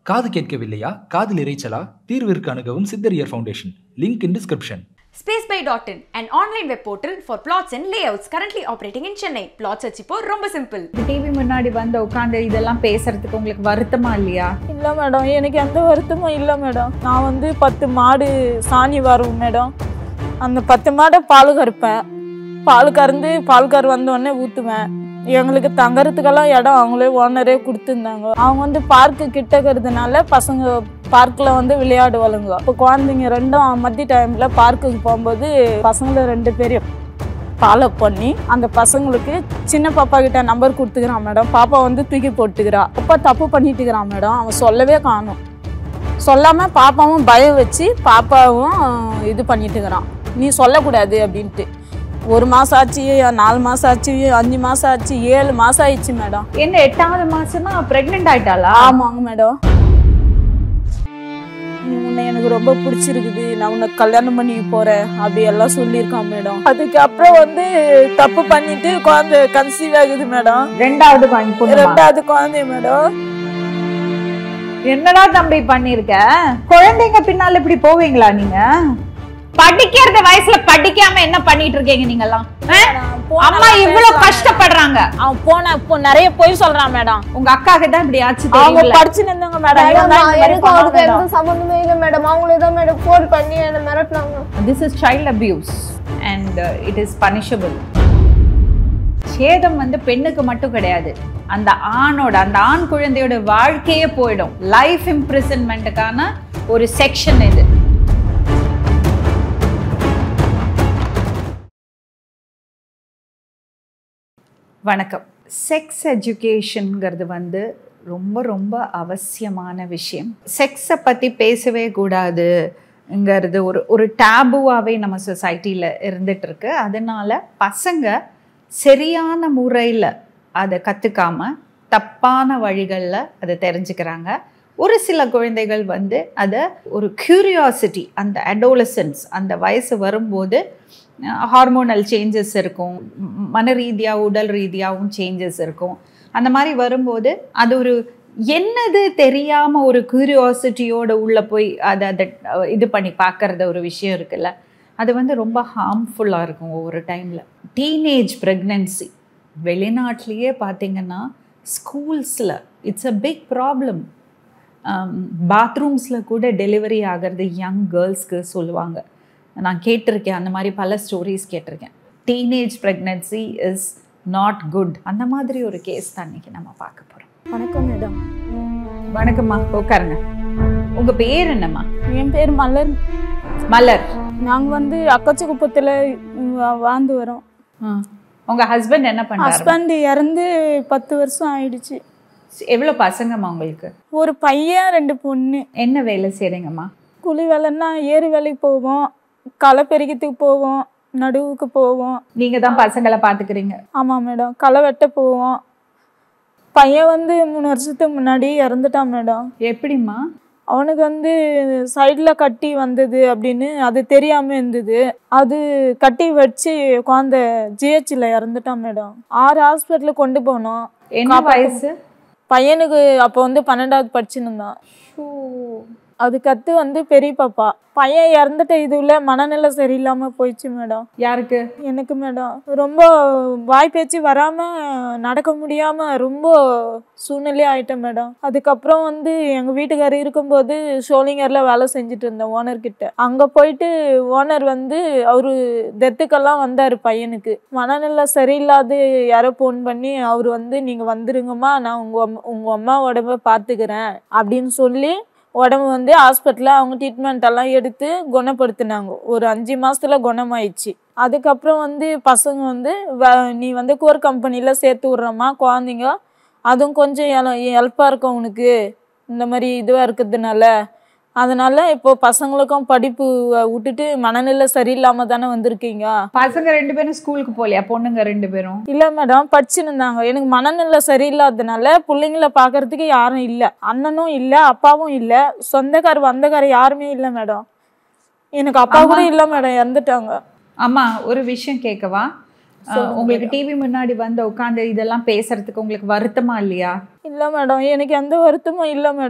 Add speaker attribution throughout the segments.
Speaker 1: காது கேட்கவில்லையா காதில் இறைச்சலா தீர்விற்கு அணுகவும் சித்தரியர் foundation link in description
Speaker 2: Spaceby.in, an online web portal for plots and layouts currently operating in Chennai. Plot search இப்போ ரொம்ப சிம்பிள்
Speaker 3: டிவி முன்னாடி வந்து உட்காந்து இதெல்லாம் பேசுறதுக்கு உங்களுக்கு வருத்தமா இல்லையா
Speaker 4: இல்லை மேடம் எனக்கு எந்த வருத்தமும் இல்லை மேடம் நான் வந்து பத்து மாடு சாணி வரும் மேடம் அந்த பத்து மாடை பால் கறப்பேன் பால் கறந்து பால் கரு வந்த உடனே ஊற்றுவேன் எங்களுக்கு தங்கறதுக்கெல்லாம் இடம் அவங்களே ஓனரே கொடுத்துருந்தாங்க அவங்க வந்து பார்க்கு கிட்ட இருக்கிறதுனால பசங்க பார்க்கில் வந்து விளையாடுவாளுங்க இப்போ குழந்தைங்க ரெண்டும் மத்திய டைமில் பார்க்குக்கு போகும்போது பசங்களை ரெண்டு பேரையும் ஃபாலோ பண்ணி அந்த பசங்களுக்கு சின்ன பாப்பா கிட்ட நம்பர் கொடுத்துக்கிறான் மேடம் பாப்பா வந்து தூக்கி போட்டுக்கிறா அப்பா தப்பு பண்ணிட்டுக்கிறான் மேடம் அவன் சொல்லவே காணும் சொல்லாம பாப்பாவும் பயம் வச்சு பாப்பாவும் இது பண்ணிட்டுக்கிறான் நீ சொல்லக்கூடாது அப்படின்ட்டு ஒரு மாசம் ஆச்சு நாலு மாசம் ஆச்சு அஞ்சு மாசம் ஆச்சு ஏழு மாசம் ஆயிடுச்சு மேடம்
Speaker 3: என்ன எட்டாவது மாசம்னா பிரெக்னென்ட் ஆயிட்டாளா
Speaker 4: ஆமாங்க மேடம் நீ உன்னை எனக்கு ரொம்ப பிடிச்சிருக்குது நான் உன்னை கல்யாணம் பண்ணி போறேன் அப்படி எல்லாம் சொல்லியிருக்கான் மேடம் அதுக்கப்புறம் வந்து தப்பு பண்ணிட்டு குழந்தை கன்சீவ் ஆகுது மேடம்
Speaker 3: ரெண்டாவது வாங்கி பொண்ணுமா?
Speaker 4: ரெண்டாவது குழந்தை மேடம்
Speaker 3: என்னடா தம்பி பண்ணிருக்க குழந்தைங்க பின்னால இப்படி போவீங்களா நீங்க படிக்கிறது வயசுல படிக்காம என்ன பண்ணிட்டு இருக்கீங்க நீங்க எல்லாம் அம்மா இவ்வளவு கஷ்டப்படுறாங்க
Speaker 4: அவன் போன இப்போ நிறைய பொய் சொல்றான் மேடம்
Speaker 3: உங்க அக்காக்கு தான் இப்படி ஆச்சு
Speaker 4: அவங்க
Speaker 3: தெரியுங்களா?
Speaker 4: படிச்சு நின்றவங்க மேடம்
Speaker 5: மேடம்
Speaker 4: இவன் தான் இந்த மாதிரி
Speaker 5: எனக்கு அவருக்கு
Speaker 4: பண்ணான்
Speaker 5: எந்த
Speaker 4: மேடம்.
Speaker 5: சம்மந்தமே இல்லை மேடம் அவங்களே தான் மேடம் ஃபோன் பண்ணி என்னை மிரட்டினாங்க
Speaker 3: this is child abuse and it is punishable சேதம் வந்து பெண்ணுக்கு மட்டும் கிடையாது அந்த ஆணோட அந்த ஆண் குழந்தையோட வாழ்க்கையே போயிடும் லைஃப் இம்ப்ரிசன்மெண்ட்டுக்கான ஒரு செக்ஷன் இது வணக்கம் செக்ஸ் எஜுகேஷனுங்கிறது வந்து ரொம்ப ரொம்ப அவசியமான விஷயம் செக்ஸை பற்றி பேசவே கூடாதுங்கிறது ஒரு ஒரு டேபுவாகவே நம்ம சொசைட்டியில் இருந்துட்டு இருக்கு அதனால பசங்க சரியான முறையில் அதை கற்றுக்காம தப்பான வழிகளில் அதை தெரிஞ்சுக்கிறாங்க ஒரு சில குழந்தைகள் வந்து அதை ஒரு க்யூரியாசிட்டி அந்த அடோலசன்ஸ் அந்த வயசு வரும்போது ஹார்மோனல் சேஞ்சஸ் இருக்கும் ம், மன ரீதியாக உடல் ரீதியாகவும் சேஞ்சஸ் இருக்கும் அந்த மாதிரி வரும்போது அது ஒரு என்னது தெரியாமல் ஒரு க்யூரியாசிட்டியோட உள்ளே போய் அதை அதை அஹ், இது பண்ணி பார்க்கறது ஒரு விஷயம் இருக்குல்ல அது வந்து ரொம்ப ஹார்ம்ஃபுல்லாக இருக்கும் ஒவ்வொரு டைமில் டீனேஜ் ப்ரெக்னென்சி வெளிநாட்டிலேயே பார்த்தீங்கன்னா ஸ்கூல்ஸில் இட்ஸ் அ பிக் ப்ராப்ளம் பாத்ரூம்ஸில் கூட டெலிவரி ஆகிறது யங் கேர்ள்ஸ்க்கு சொல்லுவாங்க நான் கேட்டிருக்கேன் அந்த மாதிரி பல ஸ்டோரிஸ் கேட்டிருக்கேன் teenage pregnancy is not good அந்த மாதிரி ஒரு கேஸ் தான் இன்னைக்கு நம்ம பார்க்க போகிறோம்
Speaker 4: வணக்கம் மேடம்
Speaker 3: வணக்கம்மா உட்காருங்க உங்கள் பேர் என்னம்மா
Speaker 4: என் பேர் மலர்
Speaker 3: மலர்
Speaker 4: நாங்க வந்து அக்கச்சக்குப்பத்துல வா- வாழ்ந்து வரோம்
Speaker 3: உங்கள் ஹஸ்பண்ட் என்ன பண்ணுறாரு
Speaker 4: ஹஸ்பண்ட் இறந்து பத்து வருஷம் ஆயிடுச்சு
Speaker 3: எவ்வளோ பசங்கம்மா உங்களுக்கு
Speaker 4: ஒரு பையன் ரெண்டு பொண்ணு
Speaker 3: என்ன வேலை செய்கிறீங்கம்மா
Speaker 4: கூலி வேலைன்னா ஏறு வேலைக்கு போவோம் களை பெருக்கிறதுக்கு போவோம் நடுவுக்கு போவோம்
Speaker 3: நீங்கள் தான் பசங்களை பார்த்துக்கிறீங்க
Speaker 4: ஆமாம் மேடம் களை வெட்ட போவோம் பையன் வந்து மூணு வருஷத்துக்கு முன்னாடி இறந்துட்டான் மேடம்
Speaker 3: எப்படிம்மா
Speaker 4: அவனுக்கு வந்து சைடில் கட்டி வந்தது அப்படின்னு அது தெரியாமல் இருந்தது அது கட்டி வச்சு குழந்த ஜிஹெச்சில் இறந்துட்டான் மேடம் ஆறு ஹாஸ்பிட்டலுக்கு கொண்டு போனோம்
Speaker 3: என்ன வயசு
Speaker 4: பையனுக்கு அப்போ வந்து பன்னெண்டாவது படிச்சுன்னு அதுக்கடுத்து வந்து பெரிய பாப்பா பையன் இறந்துட்ட இதுல மனநிலை சரியில்லாம போயிடுச்சு மேடம்
Speaker 3: யாருக்கு
Speaker 4: எனக்கு மேடம் ரொம்ப வாய் பேச்சு வராம நடக்க முடியாம ரொம்ப சூழ்நிலை ஆயிட்டேன் மேடம் அதுக்கப்புறம் வந்து எங்க வீட்டுக்காரர் இருக்கும்போது ஷோலிங்கர்ல வேலை செஞ்சுட்டு இருந்தேன் ஓனர் கிட்ட அங்க போயிட்டு ஓனர் வந்து அவரு டெத்துக்கெல்லாம் வந்தாரு பையனுக்கு மனநிலை சரியில்லாது யாரோ ஃபோன் பண்ணி அவர் வந்து நீங்க வந்துருங்கம்மா நான் உங்க அம்மா- உங்க அம்மா உடம்ப பாத்துக்கிறேன் அப்படின்னு சொல்லி உடம்பு வந்து ஹாஸ்பிட்டலில் அவங்க ட்ரீட்மெண்ட் எல்லாம் எடுத்து குணப்படுத்தினாங்க ஒரு அஞ்சு மாசத்துல குணமாயிடுச்சு அதுக்கப்புறம் வந்து பசங்க வந்து வ- நீ வந்து கோர் கம்பெனியில் சேர்த்து விட்றம்மா குழந்தைங்க அதுவும் கொஞ்சம் ஹெல்ப்பாக இருக்கும் உனக்கு இந்த மாதிரி இதுவாக இருக்கிறதுனால அதனால இப்போ பசங்களுக்கும் படிப்பு அஹ், விட்டுட்டு மனநிலை சரியில்லாம தானே வந்திருக்கீங்க
Speaker 3: பசங்க ரெண்டு பேரும் ஸ்கூலுக்கு போகலையா பொண்ணுங்க ரெண்டு பேரும்
Speaker 4: இல்லை மேடம் படிச்சுன்னு இருந்தாங்க எனக்கு மனநிலை சரியில்லாததுனால பிள்ளைங்கள பார்க்கறதுக்கு யாரும் இல்லை அண்ணனும் இல்லை அப்பாவும் இல்லை சொந்தக்கார் வந்தக்கார் யாருமே இல்லை மேடம் எனக்கு அப்பா கூட இல்லை மேடம் இறந்துட்டாங்க
Speaker 3: அம்மா ஒரு விஷயம் கேட்கவா அஹ், உங்களுக்கு டிவி முன்னாடி வந்து உட்காந்து இதெல்லாம் பேசுறதுக்கு உங்களுக்கு வருத்தமா இல்லையா
Speaker 4: இல்லை மேடம் எனக்கு எந்த வருத்தமும் இல்லை மேடம்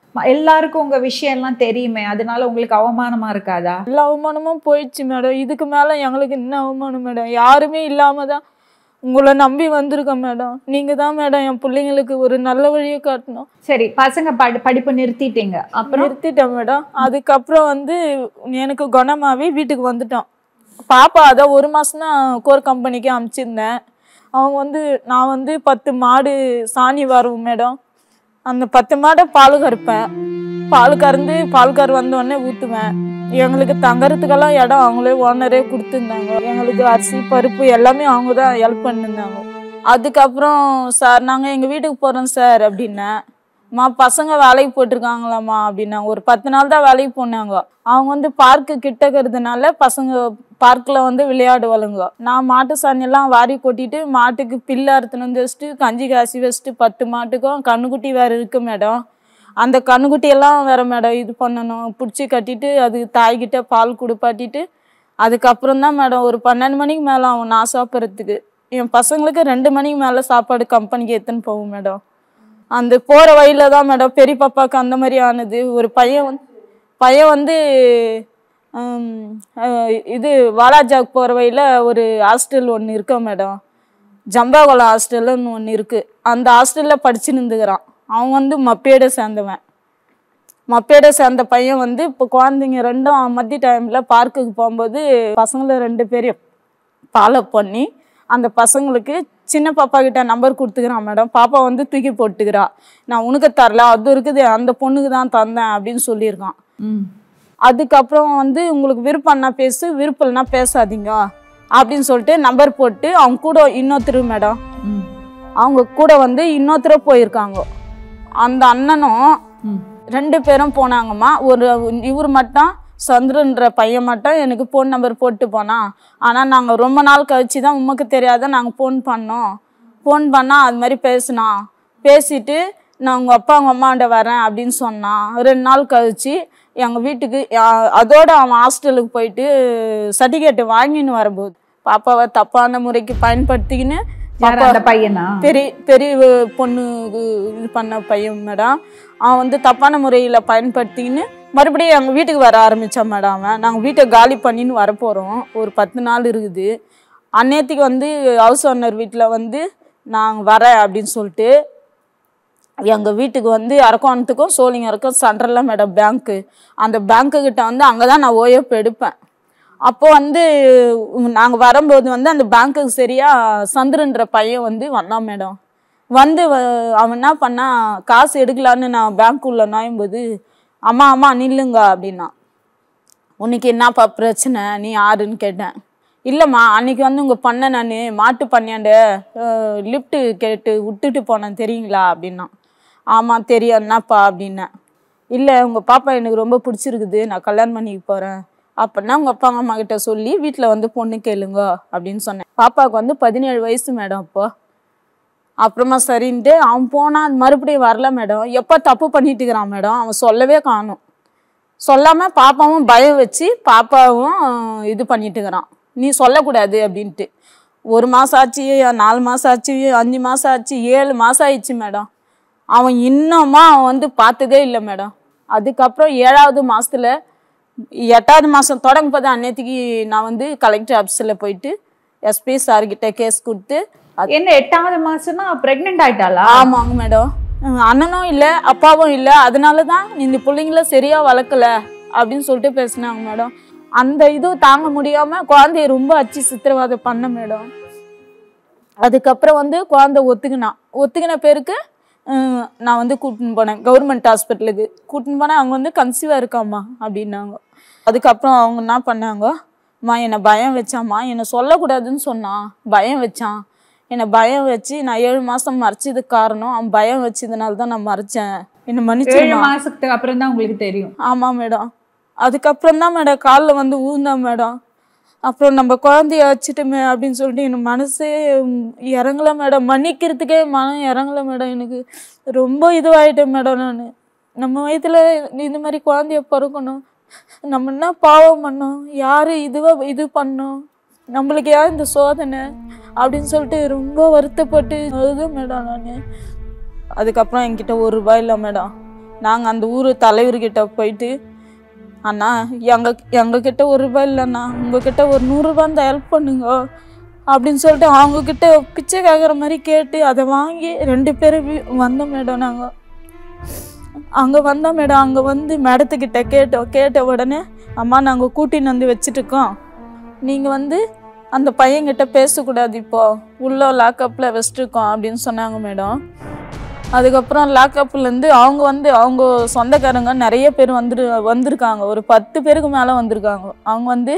Speaker 3: ம- எல்லாருக்கும் உங்க விஷயம் எல்லாம் தெரியுமே அதனால உங்களுக்கு அவமானமா இருக்காதா
Speaker 4: எல்லா அவமானமும் போயிடுச்சு மேடம் இதுக்கு மேலே எங்களுக்கு என்ன அவமானம் மேடம் யாருமே இல்லாம தான் உங்களை நம்பி வந்திருக்கேன் மேடம் நீங்கள் தான் மேடம் என் பிள்ளைங்களுக்கு ஒரு நல்ல வழியை காட்டணும்
Speaker 3: சரி பசங்க படி படிப்பு நிறுத்திட்டீங்க அப்புறம்
Speaker 4: நிறுத்திட்டேன் மேடம் அதுக்கப்புறம் வந்து எனக்கு குணமாகி வீட்டுக்கு வந்துட்டோம் பாப்பா அதான் ஒரு மாதம் தான் கோர் கம்பெனிக்கு அனுப்பிச்சிருந்தேன் அவங்க வந்து நான் வந்து பத்து மாடு சாணி வரும் மேடம் அந்த பத்து மாடை பால் கறப்பேன் பால் கறந்து பால் கரு வந்த உடனே ஊற்றுவேன் எங்களுக்கு தங்கறதுக்கெல்லாம் இடம் அவங்களே ஓனரே கொடுத்துருந்தாங்க எங்களுக்கு அரிசி பருப்பு எல்லாமே அவங்க தான் ஹெல்ப் பண்ணிருந்தாங்க அதுக்கப்புறம் சார் நாங்கள் எங்கள் வீட்டுக்கு போகிறோம் சார் அப்படின்னேன் மா பசங்க வேலைக்கு போட்டிருக்காங்களாம்மா அப்படின்னாங்க ஒரு பத்து நாள் தான் வேலைக்கு போனாங்க அவங்க வந்து பார்க்கு கிட்டக்கிறதுனால பசங்க பார்க்கில் வந்து விளையாடுவாளுங்க நான் மாட்டு சாணியெல்லாம் வாரி கொட்டிட்டு மாட்டுக்கு பில்லு அறுத்துன்னு வந்து வச்சுட்டு கஞ்சி காசி வச்சுட்டு பத்து மாட்டுக்கும் கண்ணுக்குட்டி வேறு இருக்கு மேடம் அந்த கண்ணுக்குட்டியெல்லாம் வேற மேடம் இது பண்ணணும் பிடிச்சி கட்டிட்டு அது தாய்கிட்ட பால் குடுப்பாட்டிட்டு அதுக்கப்புறம் தான் மேடம் ஒரு பன்னெண்டு மணிக்கு மேலே அவன் நான் சாப்பிட்றதுக்கு என் பசங்களுக்கு ரெண்டு மணிக்கு மேலே சாப்பாடு கம்பெனிக்கு எடுத்துன்னு போகும் மேடம் அந்த போகிற வழியில தான் மேடம் பெரிய பாப்பாவுக்கு அந்த மாதிரி ஆனது ஒரு பையன் வந்து பையன் வந்து ஹம், அஹ், இது வாலாஜாக் போகிற வழியில ஒரு ஹாஸ்டல் ஒன்று இருக்கா மேடம் ஜம்பாகுளம் ஹாஸ்டல்னு ஒன்று இருக்குது அந்த ஹாஸ்டலில் படிச்சு நின்றுக்கிறான் அவன் வந்து மப்பேடை சேர்ந்தவன் மப்பேடை சேர்ந்த பையன் வந்து இப்போ குழந்தைங்க ரெண்டும் மத்திய டைமில் பார்க்குக்கு போகும்போது பசங்களை ரெண்டு பேரையும் ஃபாலோ பண்ணி அந்த பசங்களுக்கு சின்ன பாப்பா கிட்ட நம்பர் கொடுத்துக்கிறான் மேடம் பாப்பா வந்து தூக்கி போட்டுக்கிறா நான் உனக்கு தரல அது இருக்குது அந்த பொண்ணுக்கு தான் தந்தேன் அப்படின்னு சொல்லியிருக்கான்
Speaker 3: ம்.
Speaker 4: அதுக்கப்புறம் வந்து உங்களுக்கு விருப்பம்னா பேசு விருப்பம் இல்லைன்னா பேசாதீங்க அப்படின்னு சொல்லிட்டு நம்பர் போட்டு அவங்க கூட இன்னொருத்தர் மேடம்
Speaker 3: ம்.
Speaker 4: அவங்க கூட வந்து இன்னொருத்தர் போயிருக்காங்க அந்த அண்ணனும்
Speaker 3: ம்.
Speaker 4: ரெண்டு பேரும் போனாங்கம்மா ஒரு இவர் மட்டும் சந்திரன்ற பையன் மட்டும் எனக்கு ஃபோன் நம்பர் போட்டு போனான் ஆனால் நாங்கள் ரொம்ப நாள் கழிச்சு தான் உமக்கு தெரியாத நாங்கள் ஃபோன் பண்ணோம் ஃபோன் பண்ணால் அது மாதிரி பேசினான் பேசிட்டு நான் உங்கள் அப்பா உங்கள் அம்மாண்ட வரேன் அப்படின்னு சொன்னான் ரெண்டு நாள் கழிச்சு எங்கள் வீட்டுக்கு யா- அதோட அவன் ஹாஸ்டலுக்கு போயிட்டு சர்டிஃபிகேட் வாங்கின்னு வரும்போது பாப்பாவை தப்பான முறைக்கு பயன்படுத்திக்கின்னு
Speaker 3: யார் அந்த பையனா
Speaker 4: பெரிய பெரிய பொண்ணுக்கு இது பண்ண பையன் மேடம் அவன் வந்து தப்பான முறையில் பயன்படுத்திக்கின்னு மறுபடியும் எங்கள் வீட்டுக்கு வர ஆரம்பித்தான் மேடம் அவன் நாங்கள் வீட்டை காலி பண்ணின்னு வரப்போகிறோம் ஒரு பத்து நாள் இருக்குது அந்நேரத்துக்கு வந்து ஹவுஸ் ஓனர் வீட்டில் வந்து நாங்கள் வரேன் அப்படின்னு சொல்லிட்டு எங்கள் வீட்டுக்கு வந்து அரக்கோணத்துக்கும் சோழிங்கருக்கும் சென்ட்ரலில் மேடம் பேங்க்கு அந்த பேங்க்கு கிட்ட வந்து அங்கே தான் நான் ஓஎப் எடுப்பேன் அப்போ வந்து நாங்கள் வரும்போது வந்து அந்த பேங்க்குக்கு சரியாக சந்திரன்ற பையன் வந்து வந்தான் மேடம் வந்து வ- அவன் என்ன பண்ணா காசு எடுக்கலான்னு நான் பேங்க்குள்ளே நுழையும்போது அம்மா அம்மா நில்லுங்க அப்படின்னா உனக்கு என்னப்பா பிரச்சனை நீ யாருன்னு கேட்டேன் இல்லைம்மா அன்னைக்கு வந்து உங்கள் பண்ண நான் மாட்டு பண்ணியாண்ட லிஃப்ட்டு கேட்டு விட்டுட்டு போனேன் தெரியுங்களா அப்படின்னா ஆமாம் தெரியும் என்னப்பா அப்படின்னேன் இல்லை உங்கள் பாப்பா எனக்கு ரொம்ப பிடிச்சிருக்குது நான் கல்யாணம் பண்ணிக்க போகிறேன் அப்படின்னா உங்கள் அப்பா அம்மா கிட்ட சொல்லி வீட்டில் வந்து பொண்ணு கேளுங்க அப்படின்னு சொன்னேன் பாப்பாவுக்கு வந்து பதினேழு வயசு மேடம் அப்போ அப்புறமா சரின்ட்டு அவன் போனான் மறுபடியும் வரல மேடம் எப்போ தப்பு பண்ணிட்டு இருக்கிறான் மேடம் அவன் சொல்லவே காணும் சொல்லாமல் பாப்பாவும் பயம் வச்சு பாப்பாவும் இது பண்ணிட்டு இருக்கிறான் நீ சொல்லக்கூடாது அப்படின்ட்டு ஒரு மாதம் ஆச்சு நாலு மாதம் ஆச்சு அஞ்சு மாதம் ஆச்சு ஏழு மாதம் ஆயிடுச்சு மேடம் அவன் இன்னுமா அவன் வந்து பார்த்ததே இல்லை மேடம் அதுக்கப்புறம் ஏழாவது மாசத்துல எட்டாவது மாதம் தொடங்கும் போது அன்னைக்கு நான் வந்து கலெக்டர் ஆஃபீஸில் போயிட்டு எஸ்பி சார்கிட்ட கேஸ் கொடுத்து அது
Speaker 3: என்ன எட்டாவது மாசம்னா பிரெக்னென்ட் ஆயிட்டாளா
Speaker 4: ஆமாங்க மேடம் அஹ் அண்ணனும் இல்லை அப்பாவும் இல்லை அதனால தான் இந்த பிள்ளைங்கள சரியா வளர்க்கல அப்படின்னு சொல்லிட்டு பேசினாங்க மேடம் அந்த இது தாங்க முடியாம குழந்தைய ரொம்ப அச்சு சித்திரவதை பண்ண மேடம் அதுக்கப்புறம் வந்து குழந்தை ஒத்துக்கினான் ஒத்துக்கின பேருக்கு அஹ், நான் வந்து கூட்டின்னு போனேன் கவர்மெண்ட் ஹாஸ்பிட்டலுக்கு கூட்டின்னு போனேன் அவங்க வந்து கன்சீவாக இருக்காம்மா அப்படின்னாங்க அதுக்கப்புறம் அவங்க என்ன பண்ணாங்க அம்மா என்னை பயம் வச்சாம்மா என்னை சொல்லக்கூடாதுன்னு சொன்னான் பயம் வச்சான் என்னை பயம் வச்சு நான் ஏழு மாதம் மறைச்சதுக்கு காரணம் அவன் பயம் வச்சதுனால தான் நான் மறைச்சேன் என்னை
Speaker 3: ஏழு
Speaker 4: மன்னிச்சு
Speaker 3: மாசத்துக்கு அப்புறம் தான் உங்களுக்கு தெரியும்
Speaker 4: ஆமாம் மேடம் அதுக்கப்புறம் தான் மேடம் காலில் வந்து ஊழ்ந்தேன் மேடம் அப்புறம் நம்ம குழந்தைய வச்சுட்டுமே அப்படின்னு சொல்லிட்டு எனக்கு மனசே ம், இறங்கல மேடம் மன்னிக்கிறதுக்கே மனம் இறங்கல மேடம் எனக்கு ரொம்ப இதுவாயிட்டேன் மேடம் நான் நம்ம வயத்துல இந்த மாதிரி குழந்தைய பிறக்கணும் நம்ம என்ன பாவம் பண்ணோம் யாரு இதுவா இது பண்ணோம் நம்மளுக்கு யார் இந்த சோதனை அப்படின்னு சொல்லிட்டு ரொம்ப வருத்தப்பட்டு அழுதேன் மேடம் நான் அதுக்கப்புறம் என்கிட்ட ஒரு ரூபாய் இல்லை மேடம் நாங்கள் அந்த ஊர் தலைவர்கிட்ட போயிட்டு அண்ணா எங்க எங்ககிட்ட ஒரு ரூபாய் இல்லைண்ணா உங்ககிட்ட ஒரு நூறுரூபா இருந்தால் ஹெல்ப் பண்ணுங்க அப்படின்னு சொல்லிட்டு அவங்கக்கிட்ட பிச்சை கேட்குற மாதிரி கேட்டு அதை வாங்கி ரெண்டு பேரும் வீ- வந்தோம் மேடம் நாங்கள் அங்கே வந்தோம் மேடம் அங்கே வந்து மேடத்துக்கிட்ட கேட்டோம் கேட்ட உடனே அம்மா நாங்கள் கூட்டின்னு வந்து வச்சுட்டுருக்கோம் நீங்கள் வந்து அந்த பையன்கிட்ட பேசக்கூடாது இப்போ உள்ள லாக்கப்பில் வச்சுருக்கோம் அப்படின்னு சொன்னாங்க மேடம் அதுக்கப்புறம் லாக்கப்லேருந்து அவங்க வந்து அவங்க சொந்தக்காரங்க நிறைய பேர் வந்துரு வந்திருக்காங்க ஒரு பத்து பேருக்கு மேலே வந்திருக்காங்க அவங்க வந்து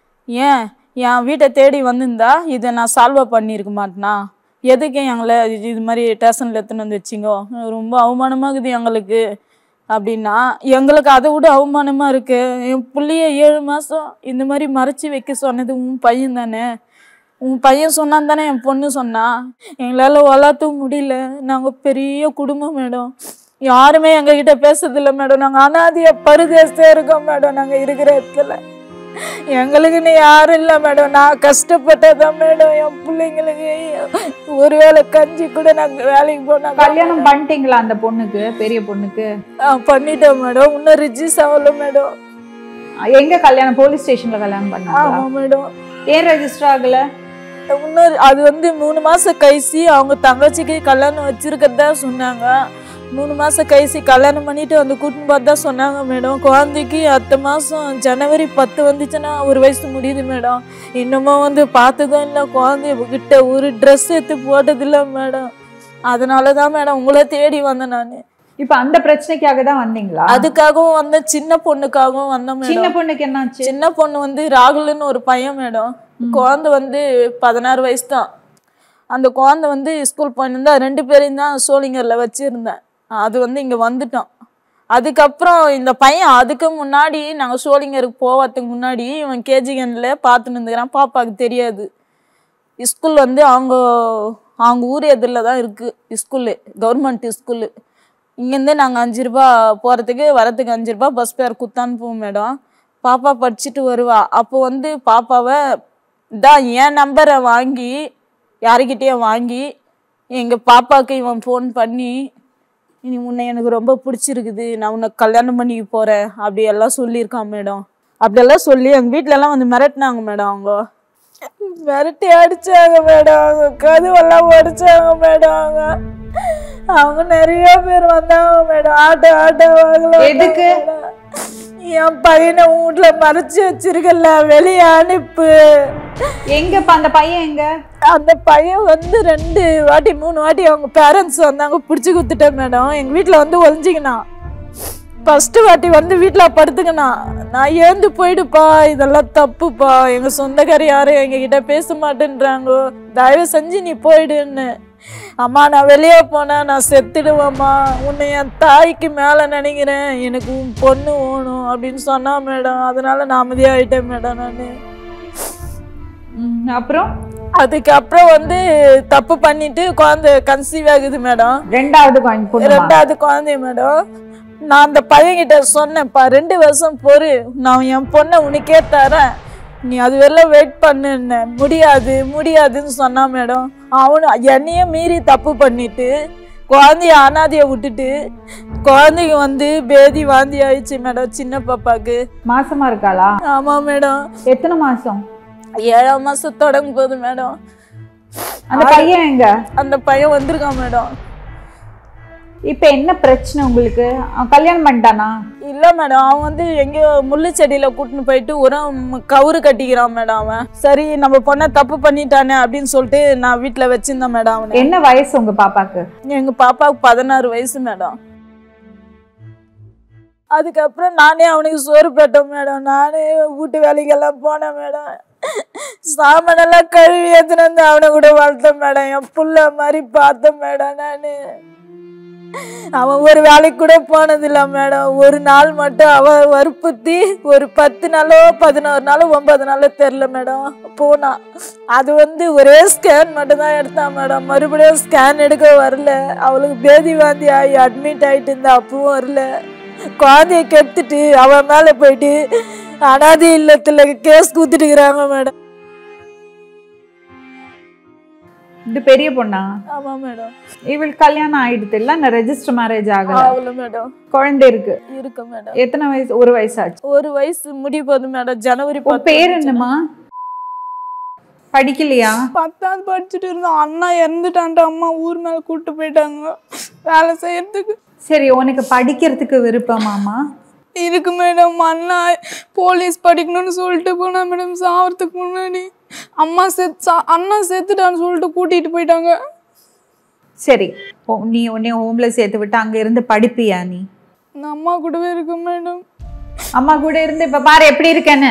Speaker 4: ஏன் என் வீட்டை தேடி வந்திருந்தா இதை நான் சால்வ் பண்ணியிருக்க மாட்டேனா எதுக்கு எங்களை இது இது மாதிரி ஸ்டேஷனில் எடுத்துன்னு வந்து வச்சிங்கோ ரொம்ப அவமானமாகுது எங்களுக்கு அப்படின்னா எங்களுக்கு அதை விட அவமானமாக இருக்கு என் புள்ளைய ஏழு மாதம் இந்த மாதிரி மறைச்சி வைக்க சொன்னது உன் பையன் தானே உன் பையன் சொன்னான் தானே என் பொண்ணு சொன்னா எங்களால் வளர்த்தவும் முடியல நாங்கள் பெரிய குடும்பம் மேடம் யாருமே எங்ககிட்ட பேசுறதில்ல மேடம் நாங்கள் அனாதிய பருதேசே இருக்கோம் மேடம் நாங்கள் இருக்கிற இடத்துல எங்களுக்குன்னு யாரும் இல்லை மேடம் நான் கஷ்டப்பட்டதான் மேடம் என் பிள்ளைங்களுக்கு ஒருவேளை கஞ்சி கூட நாங்கள் வேலைக்கு போனாங்க
Speaker 3: கல்யாணம் பண்ணிட்டீங்களா அந்த பொண்ணுக்கு பெரிய பொண்ணுக்கு
Speaker 4: பண்ணிட்டேன் மேடம் இன்னும் ரிஜிஸ் ஆகல மேடம்
Speaker 3: எங்க கல்யாணம் போலீஸ் ஸ்டேஷன்ல கல்யாணம் பண்ணாங்களா
Speaker 4: ஆமாம் மேடம்
Speaker 3: ஏன் ரெஜிஸ்டர் ஆகல
Speaker 4: இன்னொரு அது வந்து மூணு மாசம் கழிச்சு அவங்க தங்கச்சிக்கு கல்யாணம் வச்சிருக்கிறதா சொன்னாங்க மூணு மாசம் கழிச்சு கல்யாணம் பண்ணிட்டு வந்து கூட்டின்னு பார்த்தா சொன்னாங்க மேடம் குழந்தைக்கு அடுத்த மாசம் ஜனவரி பத்து வந்துச்சுன்னா ஒரு வயசு முடியுது மேடம் இன்னமும் வந்து பார்த்ததும் இல்லை குழந்தைய கிட்ட ஒரு ட்ரெஸ் எடுத்து போட்டதில்லை மேடம் அதனால தான் மேடம் உங்களை தேடி வந்தேன் நான்
Speaker 3: இப்ப அந்த பிரச்சனைக்காக தான் வந்தீங்களா
Speaker 4: அதுக்காகவும் வந்த சின்ன பொண்ணுக்காகவும் வந்தேன்
Speaker 3: சின்ன
Speaker 4: மேடம்
Speaker 3: பொண்ணுக்கு என்னாச்சு
Speaker 4: சின்ன பொண்ணு வந்து ராகுல்னு ஒரு பையன் மேடம் குழந்தை வந்து பதினாறு வயசு தான் அந்த குழந்தை வந்து ஸ்கூல் போயிருந்தா ரெண்டு பேரையும் தான் சோளிங்கரில் வச்சுருந்தேன் அது வந்து இங்கே வந்துட்டோம் அதுக்கப்புறம் இந்த பையன் அதுக்கு முன்னாடி நாங்கள் சோளிங்கருக்கு போவதுக்கு முன்னாடி இவன் கேஜிகனில் பார்த்துன்னு இருந்துக்கிறான் பாப்பாவுக்கு தெரியாது ஸ்கூல் வந்து அவங்க அவங்க ஊர் எதிரில் தான் இருக்குது ஸ்கூலு கவர்மெண்ட் ஸ்கூலு இங்கேருந்து நாங்கள் அஞ்சு ரூபா போகிறதுக்கு வரத்துக்கு அஞ்சு ரூபா பஸ் ஃபேர் குத்தானுப்போம் மேடம் பாப்பா படிச்சுட்டு வருவா அப்போ வந்து பாப்பாவை தான் என் நம்பரை வாங்கி யாருக்கிட்டேயும் வாங்கி எங்கள் பாப்பாவுக்கு இவன் ஃபோன் பண்ணி இனி உன்னை எனக்கு ரொம்ப பிடிச்சிருக்குது நான் உன்னை கல்யாணம் பண்ணிக்க போகிறேன் அப்படி எல்லாம் சொல்லியிருக்கான் மேடம் அப்படியெல்லாம் சொல்லி எங்கள் வீட்டிலலாம் வந்து மிரட்டினாங்க மேடம் அவங்க மிரட்டி அடிச்சாங்க மேடம் அவங்க கதுவெல்லாம் உடைச்சாங்க மேடம் அவங்க அவங்க நிறைய பேர் வந்தாங்க மேடம் ஆட்டோ ஆட்டோ வாங்கல
Speaker 3: எதுக்கு?
Speaker 4: என் பையனை உன் வீட்டுல மறைச்சு வச்சிருக்கல வெளியே அனுப்பு
Speaker 3: எங்க இப்ப அந்த பையன் எங்க
Speaker 4: அந்த பையன் வந்து ரெண்டு வாட்டி மூணு வாட்டி அவங்க பேரண்ட்ஸ் வந்தாங்க பிடிச்சி குத்துட்டேன் மேடம் எங்கள் வீட்டில் வந்து ஒளிஞ்சிக்கினான் ஃபஸ்ட்டு வாட்டி வந்து வீட்டில் படுத்துக்கினான் நான் ஏந்து போயிடுப்பா இதெல்லாம் தப்புப்பா எங்கள் சொந்தக்காரி யாரும் எங்ககிட்ட பேச மாட்டேன்றாங்க தயவு செஞ்சு நீ போயிடுன்னு அம்மா நான் வெளியே போனேன் நான் செத்துடுவேம்மா உன்னை என் தாய்க்கு மேலே நினைக்கிறேன் எனக்கு உன் பொண்ணு வேணும் அப்படின்னு சொன்னா மேடம் அதனால நான் அமைதியாகிட்டேன் மேடம் நான்
Speaker 3: ம், அப்புறம்
Speaker 4: அதுக்கப்புறம் வந்து தப்பு பண்ணிட்டு குழந்தை கன்சீவ் ஆகுது மேடம்
Speaker 3: ரெண்டாவது குழந்தை பொண்ணுமா?
Speaker 4: ரெண்டாவது குழந்தை மேடம் நான் அந்த பையன்கிட்ட சொன்னேன்ப்பா ரெண்டு வருஷம் பொறு நான் என் பொண்ணை உனக்கே தரேன் நீ அது வரலாம் வெயிட் பண்ணுன்ன முடியாது முடியாதுன்னு சொன்னான் மேடம் அவனு என்னையே மீறி தப்பு பண்ணிட்டு குழந்தைய அனாதைய விட்டுட்டு குழந்தைக்கு வந்து பேதி வாந்தி ஆயிடுச்சு மேடம் சின்ன பாப்பாக்கு
Speaker 3: மாசமா இருக்காளா
Speaker 4: ஆமாம் மேடம்
Speaker 3: எத்தனை மாசம்
Speaker 4: ஏழாம் மாதம் தொடங்கும் போது மேடம்
Speaker 3: அந்த பையன் எங்க
Speaker 4: அந்த பையன் வந்திருக்கான் மேடம்
Speaker 3: இப்ப என்ன பிரச்சனை உங்களுக்கு அவன் கல்யாணம் பண்ணிட்டானா
Speaker 4: இல்ல மேடம் அவன் வந்து எங்கேயோ முள்ளு செடியில கூட்டின்னு போயிட்டு ஒரு கவுரு கட்டிக்கிறான் மேடம் அவன் சரி நம்ம பொண்ணை தப்பு பண்ணிட்டானே அப்படின்னு சொல்லிட்டு நான் வீட்டில் வச்சிருந்தேன் மேடம் அவனை
Speaker 3: என்ன வயசு உங்க பாப்பாக்கு
Speaker 4: எங்க பாப்பாவுக்கு பதினாறு வயசு மேடம் அதுக்கப்புறம் நானே அவனுக்கு சோறு போட்டேன் மேடம் நானே வீட்டு வேலைக்கெல்லாம் போனேன் மேடம் சாமானெல்லாம் கழுவி எடுத்துன்னு வந்து அவனை கூட வளர்த்தேன் மேடம் என் புள்ள மாதிரி பார்த்தேன் மேடம் நான் அவன் ஒரு வேலைக்கு கூட போனதில்ல மேடம் ஒரு நாள் மட்டும் அவன் வற்புறுத்தி ஒரு பத்து நாளோ பதினோரு நாளோ ஒன்பது நாளோ தெரில மேடம் போனான் அது வந்து ஒரே ஸ்கேன் மட்டும் தான் எடுத்தான் மேடம் மறுபடியும் ஸ்கேன் எடுக்க வரல அவளுக்கு பேதி வாந்தி ஆகி அட்மிட் ஆகிட்டு இருந்தா அப்பவும் வரல குழந்தைய கெடுத்துட்டு அவன் மேலே போயிட்டு அனாதை இல்லத்தில் கேஸ் கூத்துட்டுக்கிறாங்க மேடம்
Speaker 3: இது பெரிய பொண்ணா
Speaker 4: ஆமாம் மேடம்
Speaker 3: இவளுக்கு கல்யாணம் ஆயிடுது இல்ல நான் ரெஜிஸ்டர் மேரேஜ் ஆகல
Speaker 4: ஆகல மேடம்
Speaker 3: குழந்தை இருக்கு
Speaker 4: இருக்கு மேடம்
Speaker 3: எத்தனை வயசு ஒரு வயசாச்சு
Speaker 4: ஒரு வயசு முடிய போகுது மேடம் ஜனவரி
Speaker 3: உன்
Speaker 4: பத்து
Speaker 3: பேர் என்னம்மா படிக்கலையா
Speaker 4: பத்தாவது படிச்சுட்டு இருந்தோம் அண்ணா இறந்துட்டான்ட்டு அம்மா ஊர் மேல கூட்டு போயிட்டாங்க வேலை செய்யறதுக்கு
Speaker 3: சரி உனக்கு படிக்கிறதுக்கு விருப்பமாமா
Speaker 4: இருக்கு மேடம் அண்ணா போலீஸ் படிக்கணும்னு சொல்லிட்டு போனா மேடம் சாவறதுக்கு முன்னாடி அம்மா செத் சா- அண்ணா செத்துட்டான்னு சொல்லிட்டு கூட்டிட்டு போயிட்டாங்க
Speaker 3: சரி ஓ, நீ உன்னை ஹோம்ல சேர்த்து விட்டு அங்க இருந்து படிப்பியா நீ
Speaker 4: நான் அம்மா கூடவே இருக்கு மேடம்
Speaker 3: அம்மா கூட இருந்து இப்ப பாரு எப்படி இருக்கேன்னு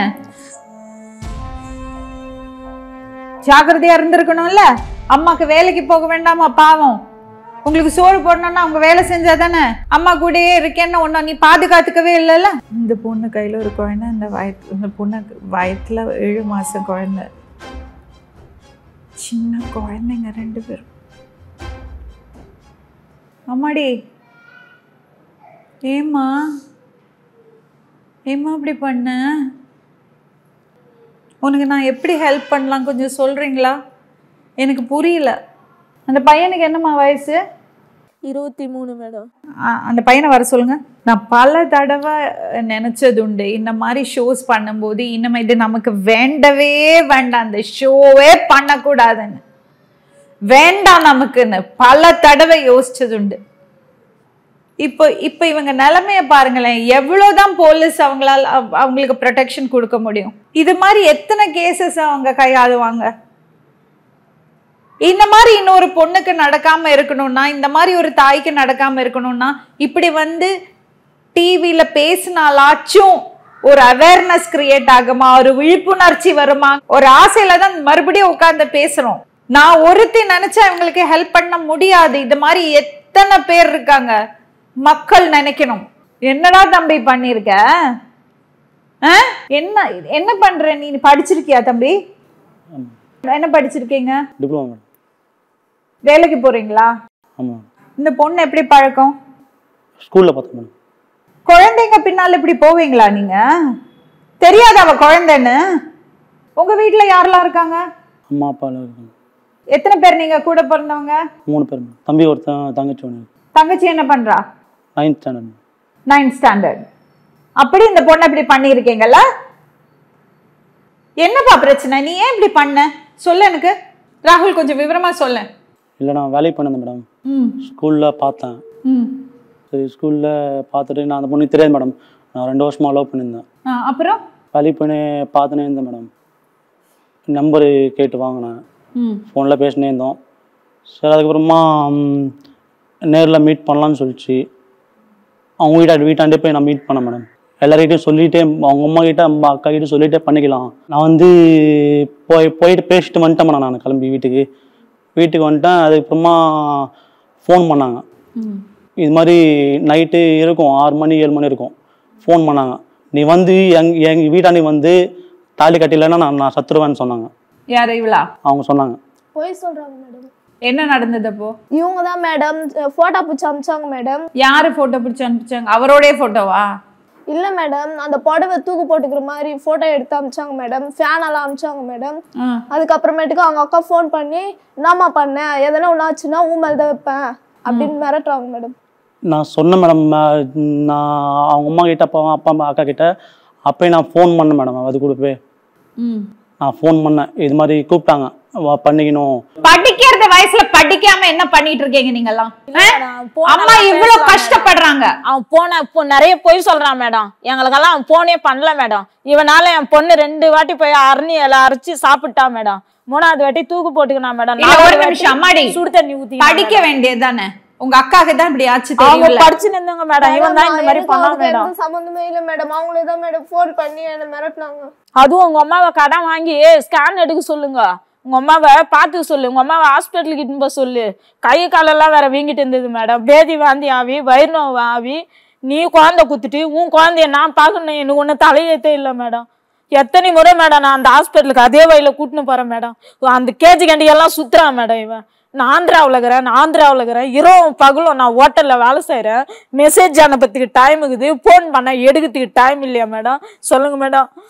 Speaker 3: ஜாக்கிரதையா இருந்திருக்கணும்ல அம்மாக்கு வேலைக்கு போக வேண்டாமா பாவம் உங்களுக்கு சோறு போடணும்னா அவங்க வேலை செஞ்சா தானே அம்மா கூடயே இருக்கேன்னு ஒன்றும் நீ பாதுகாத்துக்கவே இல்லைல்ல இந்த பொண்ணு கையில ஒரு குழந்தை இந்த வயத்து இந்த பொண்ணு வயத்துல ஏழு மாசம் குழந்தை சின்ன குழந்தைங்க ரெண்டு பேரும் அம்மாடி ஏம்மா ஏம்மா அப்படி பண்ண உனக்கு நான் எப்படி ஹெல்ப் பண்ணலாம் கொஞ்சம் சொல்கிறீங்களா எனக்கு புரியல அந்த பையனுக்கு என்னம்மா வயசு
Speaker 4: இருபத்தி மூணு மேடம்
Speaker 3: அ- அந்த பையனை வர சொல்லுங்க நான் பல தடவை நினச்சது உண்டு இந்த மாதிரி ஷோஸ் பண்ணும்போது இனிமே இது நமக்கு வேண்டவே வேண்டாம் அந்த ஷோவே பண்ணக்கூடாதுன்னு வேண்டாம் நமக்குன்னு பல தடவை யோசிச்சது உண்டு இப்போ இப்போ இவங்க நிலைமைய பாருங்களேன் எவ்வளோதான் போலீஸ் அவங்களால அவ- அவங்களுக்கு ப்ரொடெக்ஷன் கொடுக்க முடியும் இது மாதிரி எத்தனை கேசஸ் அவங்க கையாளுவாங்க இந்த மாதிரி இன்னொரு பொண்ணுக்கு நடக்காம இருக்கணும்னா இந்த மாதிரி ஒரு தாய்க்கு நடக்காம இருக்கணும்னா இப்படி வந்து டிவியில பேசினாலாச்சும் ஒரு அவேர்னஸ் கிரியேட் ஆகுமா ஒரு விழிப்புணர்ச்சி வருமா ஒரு ஆசையில தான் மறுபடியும் உட்கார்ந்து பேசுறோம் நான் ஒருத்தி நினைச்சா இவங்களுக்கு ஹெல்ப் பண்ண முடியாது இது மாதிரி எத்தனை பேர் இருக்காங்க மக்கள் நினைக்கணும் என்னடா தம்பி பண்ணிருக்க ஆ? என்ன என்ன பண்ற நீ படிச்சிருக்கியா தம்பி என்ன படிச்சிருக்கீங்க
Speaker 6: டிப்ளமோ மேடம்
Speaker 3: வேலைக்கு போறீங்களா
Speaker 6: ஆமாம்
Speaker 3: இந்த பொண்ணு எப்படி பழக்கம்
Speaker 6: ஸ்கூலில் பார்த்தேன் மேடம்
Speaker 3: குழந்தைங்க பின்னால இப்படி போவீங்களா நீங்க தெரியாத அவ குழந்தைன்னு உங்க வீட்ல யாரெல்லாம் இருக்காங்க
Speaker 6: அம்மா அப்பா எல்லாம் இருக்காங்க
Speaker 3: எத்தனை பேர் நீங்க கூட பிறந்தவங்க
Speaker 6: மூணு பேர் மேடம் தம்பி ஒருத்தன் தங்கச்சி ஒன்று
Speaker 3: தங்கச்சி என்ன பண்றா
Speaker 6: நைன்த் ஸ்டாண்டர்ட்
Speaker 3: நைன்த் ஸ்டாண்டர்ட் அப்படி இந்த பொண்ணை இப்படி பண்ணியிருக்கீங்கல்ல என்னப்பா பிரச்சனை நீ ஏன் இப்படி பண்ண சொல்லு எனக்கு ராகுல் கொஞ்சம் விவரமா சொல்லு
Speaker 6: இல்லை நான் வேலைக்கு பண்ணியிருந்தேன் மேடம்
Speaker 3: ம்
Speaker 6: ஸ்கூலில் பார்த்தேன்
Speaker 3: ம்
Speaker 6: சரி ஸ்கூலில் பார்த்துட்டு நான் அந்த பொண்ணுக்கு தெரியாது மேடம் நான் ரெண்டு வருஷமாக லவ் பண்ணியிருந்தேன்
Speaker 3: ஆ, அப்புறம்
Speaker 6: வேலைக்கு பண்ணி பார்த்துனே இருந்தேன் மேடம் நம்பரு கேட்டு வாங்கினேன்
Speaker 3: ம்
Speaker 6: ஃபோனில் பேசினே இருந்தோம் சரி அதுக்கப்புறமா நேரில் மீட் பண்ணலான்னு சொல்லிச்சு அவங்க வீட்டாண்ட வீட்டாண்டே போய் நான் மீட் பண்ணேன் மேடம் எல்லார்கிட்டையும் சொல்லிட்டே அவங்க அம்மா கிட்ட அம்மா அக்கா கிட்ட சொல்லிட்டே பண்ணிக்கலாம் நான் வந்து போய் போயிட்டு பேசிட்டு வந்துட்டேன் மேடம் நான் கிளம்பி வீட்டுக்கு வீட்டுக்கு வந்துட்டேன் அதுக்கப்புறமா ஃபோன் பண்ணாங்க
Speaker 3: ம்
Speaker 6: இது மாதிரி நைட்டு இருக்கும் ஆறு மணி ஏழு மணி இருக்கும் ஃபோன் பண்ணாங்க நீ வந்து எங் எங்கள் வீட்டாண்டி வந்து தாலி கட்டிலன்னா நான் நான் சத்துருவேன்னு சொன்னாங்க
Speaker 3: யார் இவளா
Speaker 6: அவங்க சொன்னாங்க
Speaker 5: போய் சொல்றாங்க மேடம்
Speaker 3: என்ன நடந்தது அப்போ
Speaker 5: இவங்க தான் மேடம் போட்டோ பிடிச்சி அமிச்சாங்க மேடம்
Speaker 3: யாரு போட்டோ பிடிச்சு அனுப்பிச்சாங்க அவரோடைய போட்டோவா
Speaker 5: இல்ல மேடம் அந்த புடவை தூக்கு போட்டுக்கிற மாதிரி போட்டோ எடுத்து அமிச்சாங்க மேடம் ஃபேன் எல்லாம் அமிச்சாங்க மேடம்
Speaker 3: ஆ.
Speaker 5: அதுக்கப்புறமேட்டுக்கு அவங்க அக்கா ஃபோன் பண்ணி என்னம்மா பண்ண எதனா ஒன்று ஆச்சுன்னா உன் மேல தான் வைப்பேன் அப்படின்னு மிரட்டுறாங்க மேடம்
Speaker 6: நான் சொன்னேன் மேடம் நான் அவங்க அம்மா கிட்ட அப்பா அப்பா அம்மா அக்கா கிட்ட அப்பயே நான் ஃபோன் பண்ணேன் மேடம் அது கூட போய்
Speaker 3: ம்
Speaker 6: நான் ஃபோன் பண்ணேன் இது மாதிரி கூப்பிட்டாங்க வா பண்ணிக்கணும்
Speaker 3: படிக்கிறது வயசுல படிக்காம என்ன பண்ணிட்டு இருக்கீங்க நீங்கெல்லாம் ஆ? அம்மா இவ்வளவு கஷ்டப்படுறாங்க
Speaker 7: அவன் போன இப்போ நிறைய பொய் சொல்றான் மேடம் எங்களுக்கெல்லாம் அவன் போனே பண்ணல மேடம் இவனால என் பொண்ணு ரெண்டு வாட்டி போய் அரணி இலை அரைச்சு சாப்பிட்டா மேடம் மூணாவது வாட்டி தூக்கு போட்டுக்கினா மேடம்
Speaker 3: இல்ல, ஒரு நிமிஷம் அம்மாடி
Speaker 7: சுடு தண்ணி ஊத்தி
Speaker 3: படிக்க வேண்டியது தானே உங்க அக்காக்கு தான் இப்படி ஆச்சு
Speaker 7: அவங்க
Speaker 3: தெரியும்ல
Speaker 7: படிச்சு நின்னுங்க மேடம் இவன் தான் இந்த மாதிரி
Speaker 5: எனக்கு
Speaker 7: பண்ணான்
Speaker 5: அவருக்கு
Speaker 7: மேடம்
Speaker 5: எந்த சம்மந்தமே இல்லை மேடம் அவங்களே தான் மேடம் ஃபோன் பண்ணி என்னை மிரட்டினாங்க
Speaker 7: அதுவும் உங்க அம்மாவை கடன் வாங்கி ஸ்கேன் எடுக்க சொல்லுங்க உங்க அம்மாவை பார்த்து சொல்லு உங்க அம்மாவை ஹாஸ்பிட்டலுக்கு இட்டுன்னு போக சொல்லு கை காலெல்லாம் வேற வீங்கிட்டு இருந்தது மேடம் பேதி வாந்தி ஆவி வயிறு நோவு ஆவி நீ குழந்தை குத்துட்டு உன் குழந்தைய நான் பார்க்கணும் எனக்கு ஒன்றும் தலையெழுத்தே இல்லை மேடம் எத்தனை முறை மேடம் நான் அந்த ஹாஸ்பிட்டலுக்கு அதே வழியில கூட்டின்னு போறேன் மேடம் அந்த கேஜி கண்டி எல்லாம் சுத்துறான் மேடம் இவன் நான் ஆந்திராவில் இருக்கிறேன் நான் ஆந்திராவில் இருக்கிறேன் இரவும் பகலும் நான் ஹோட்டலில் வேலை செய்கிறேன் மெசேஜ் அனுப்புறதுக்கு டைம் இருக்குது ஃபோன் பண்ண எடுக்கிறதுக்கு டைம் இல்லையா மேடம் சொல்லுங்க மேடம்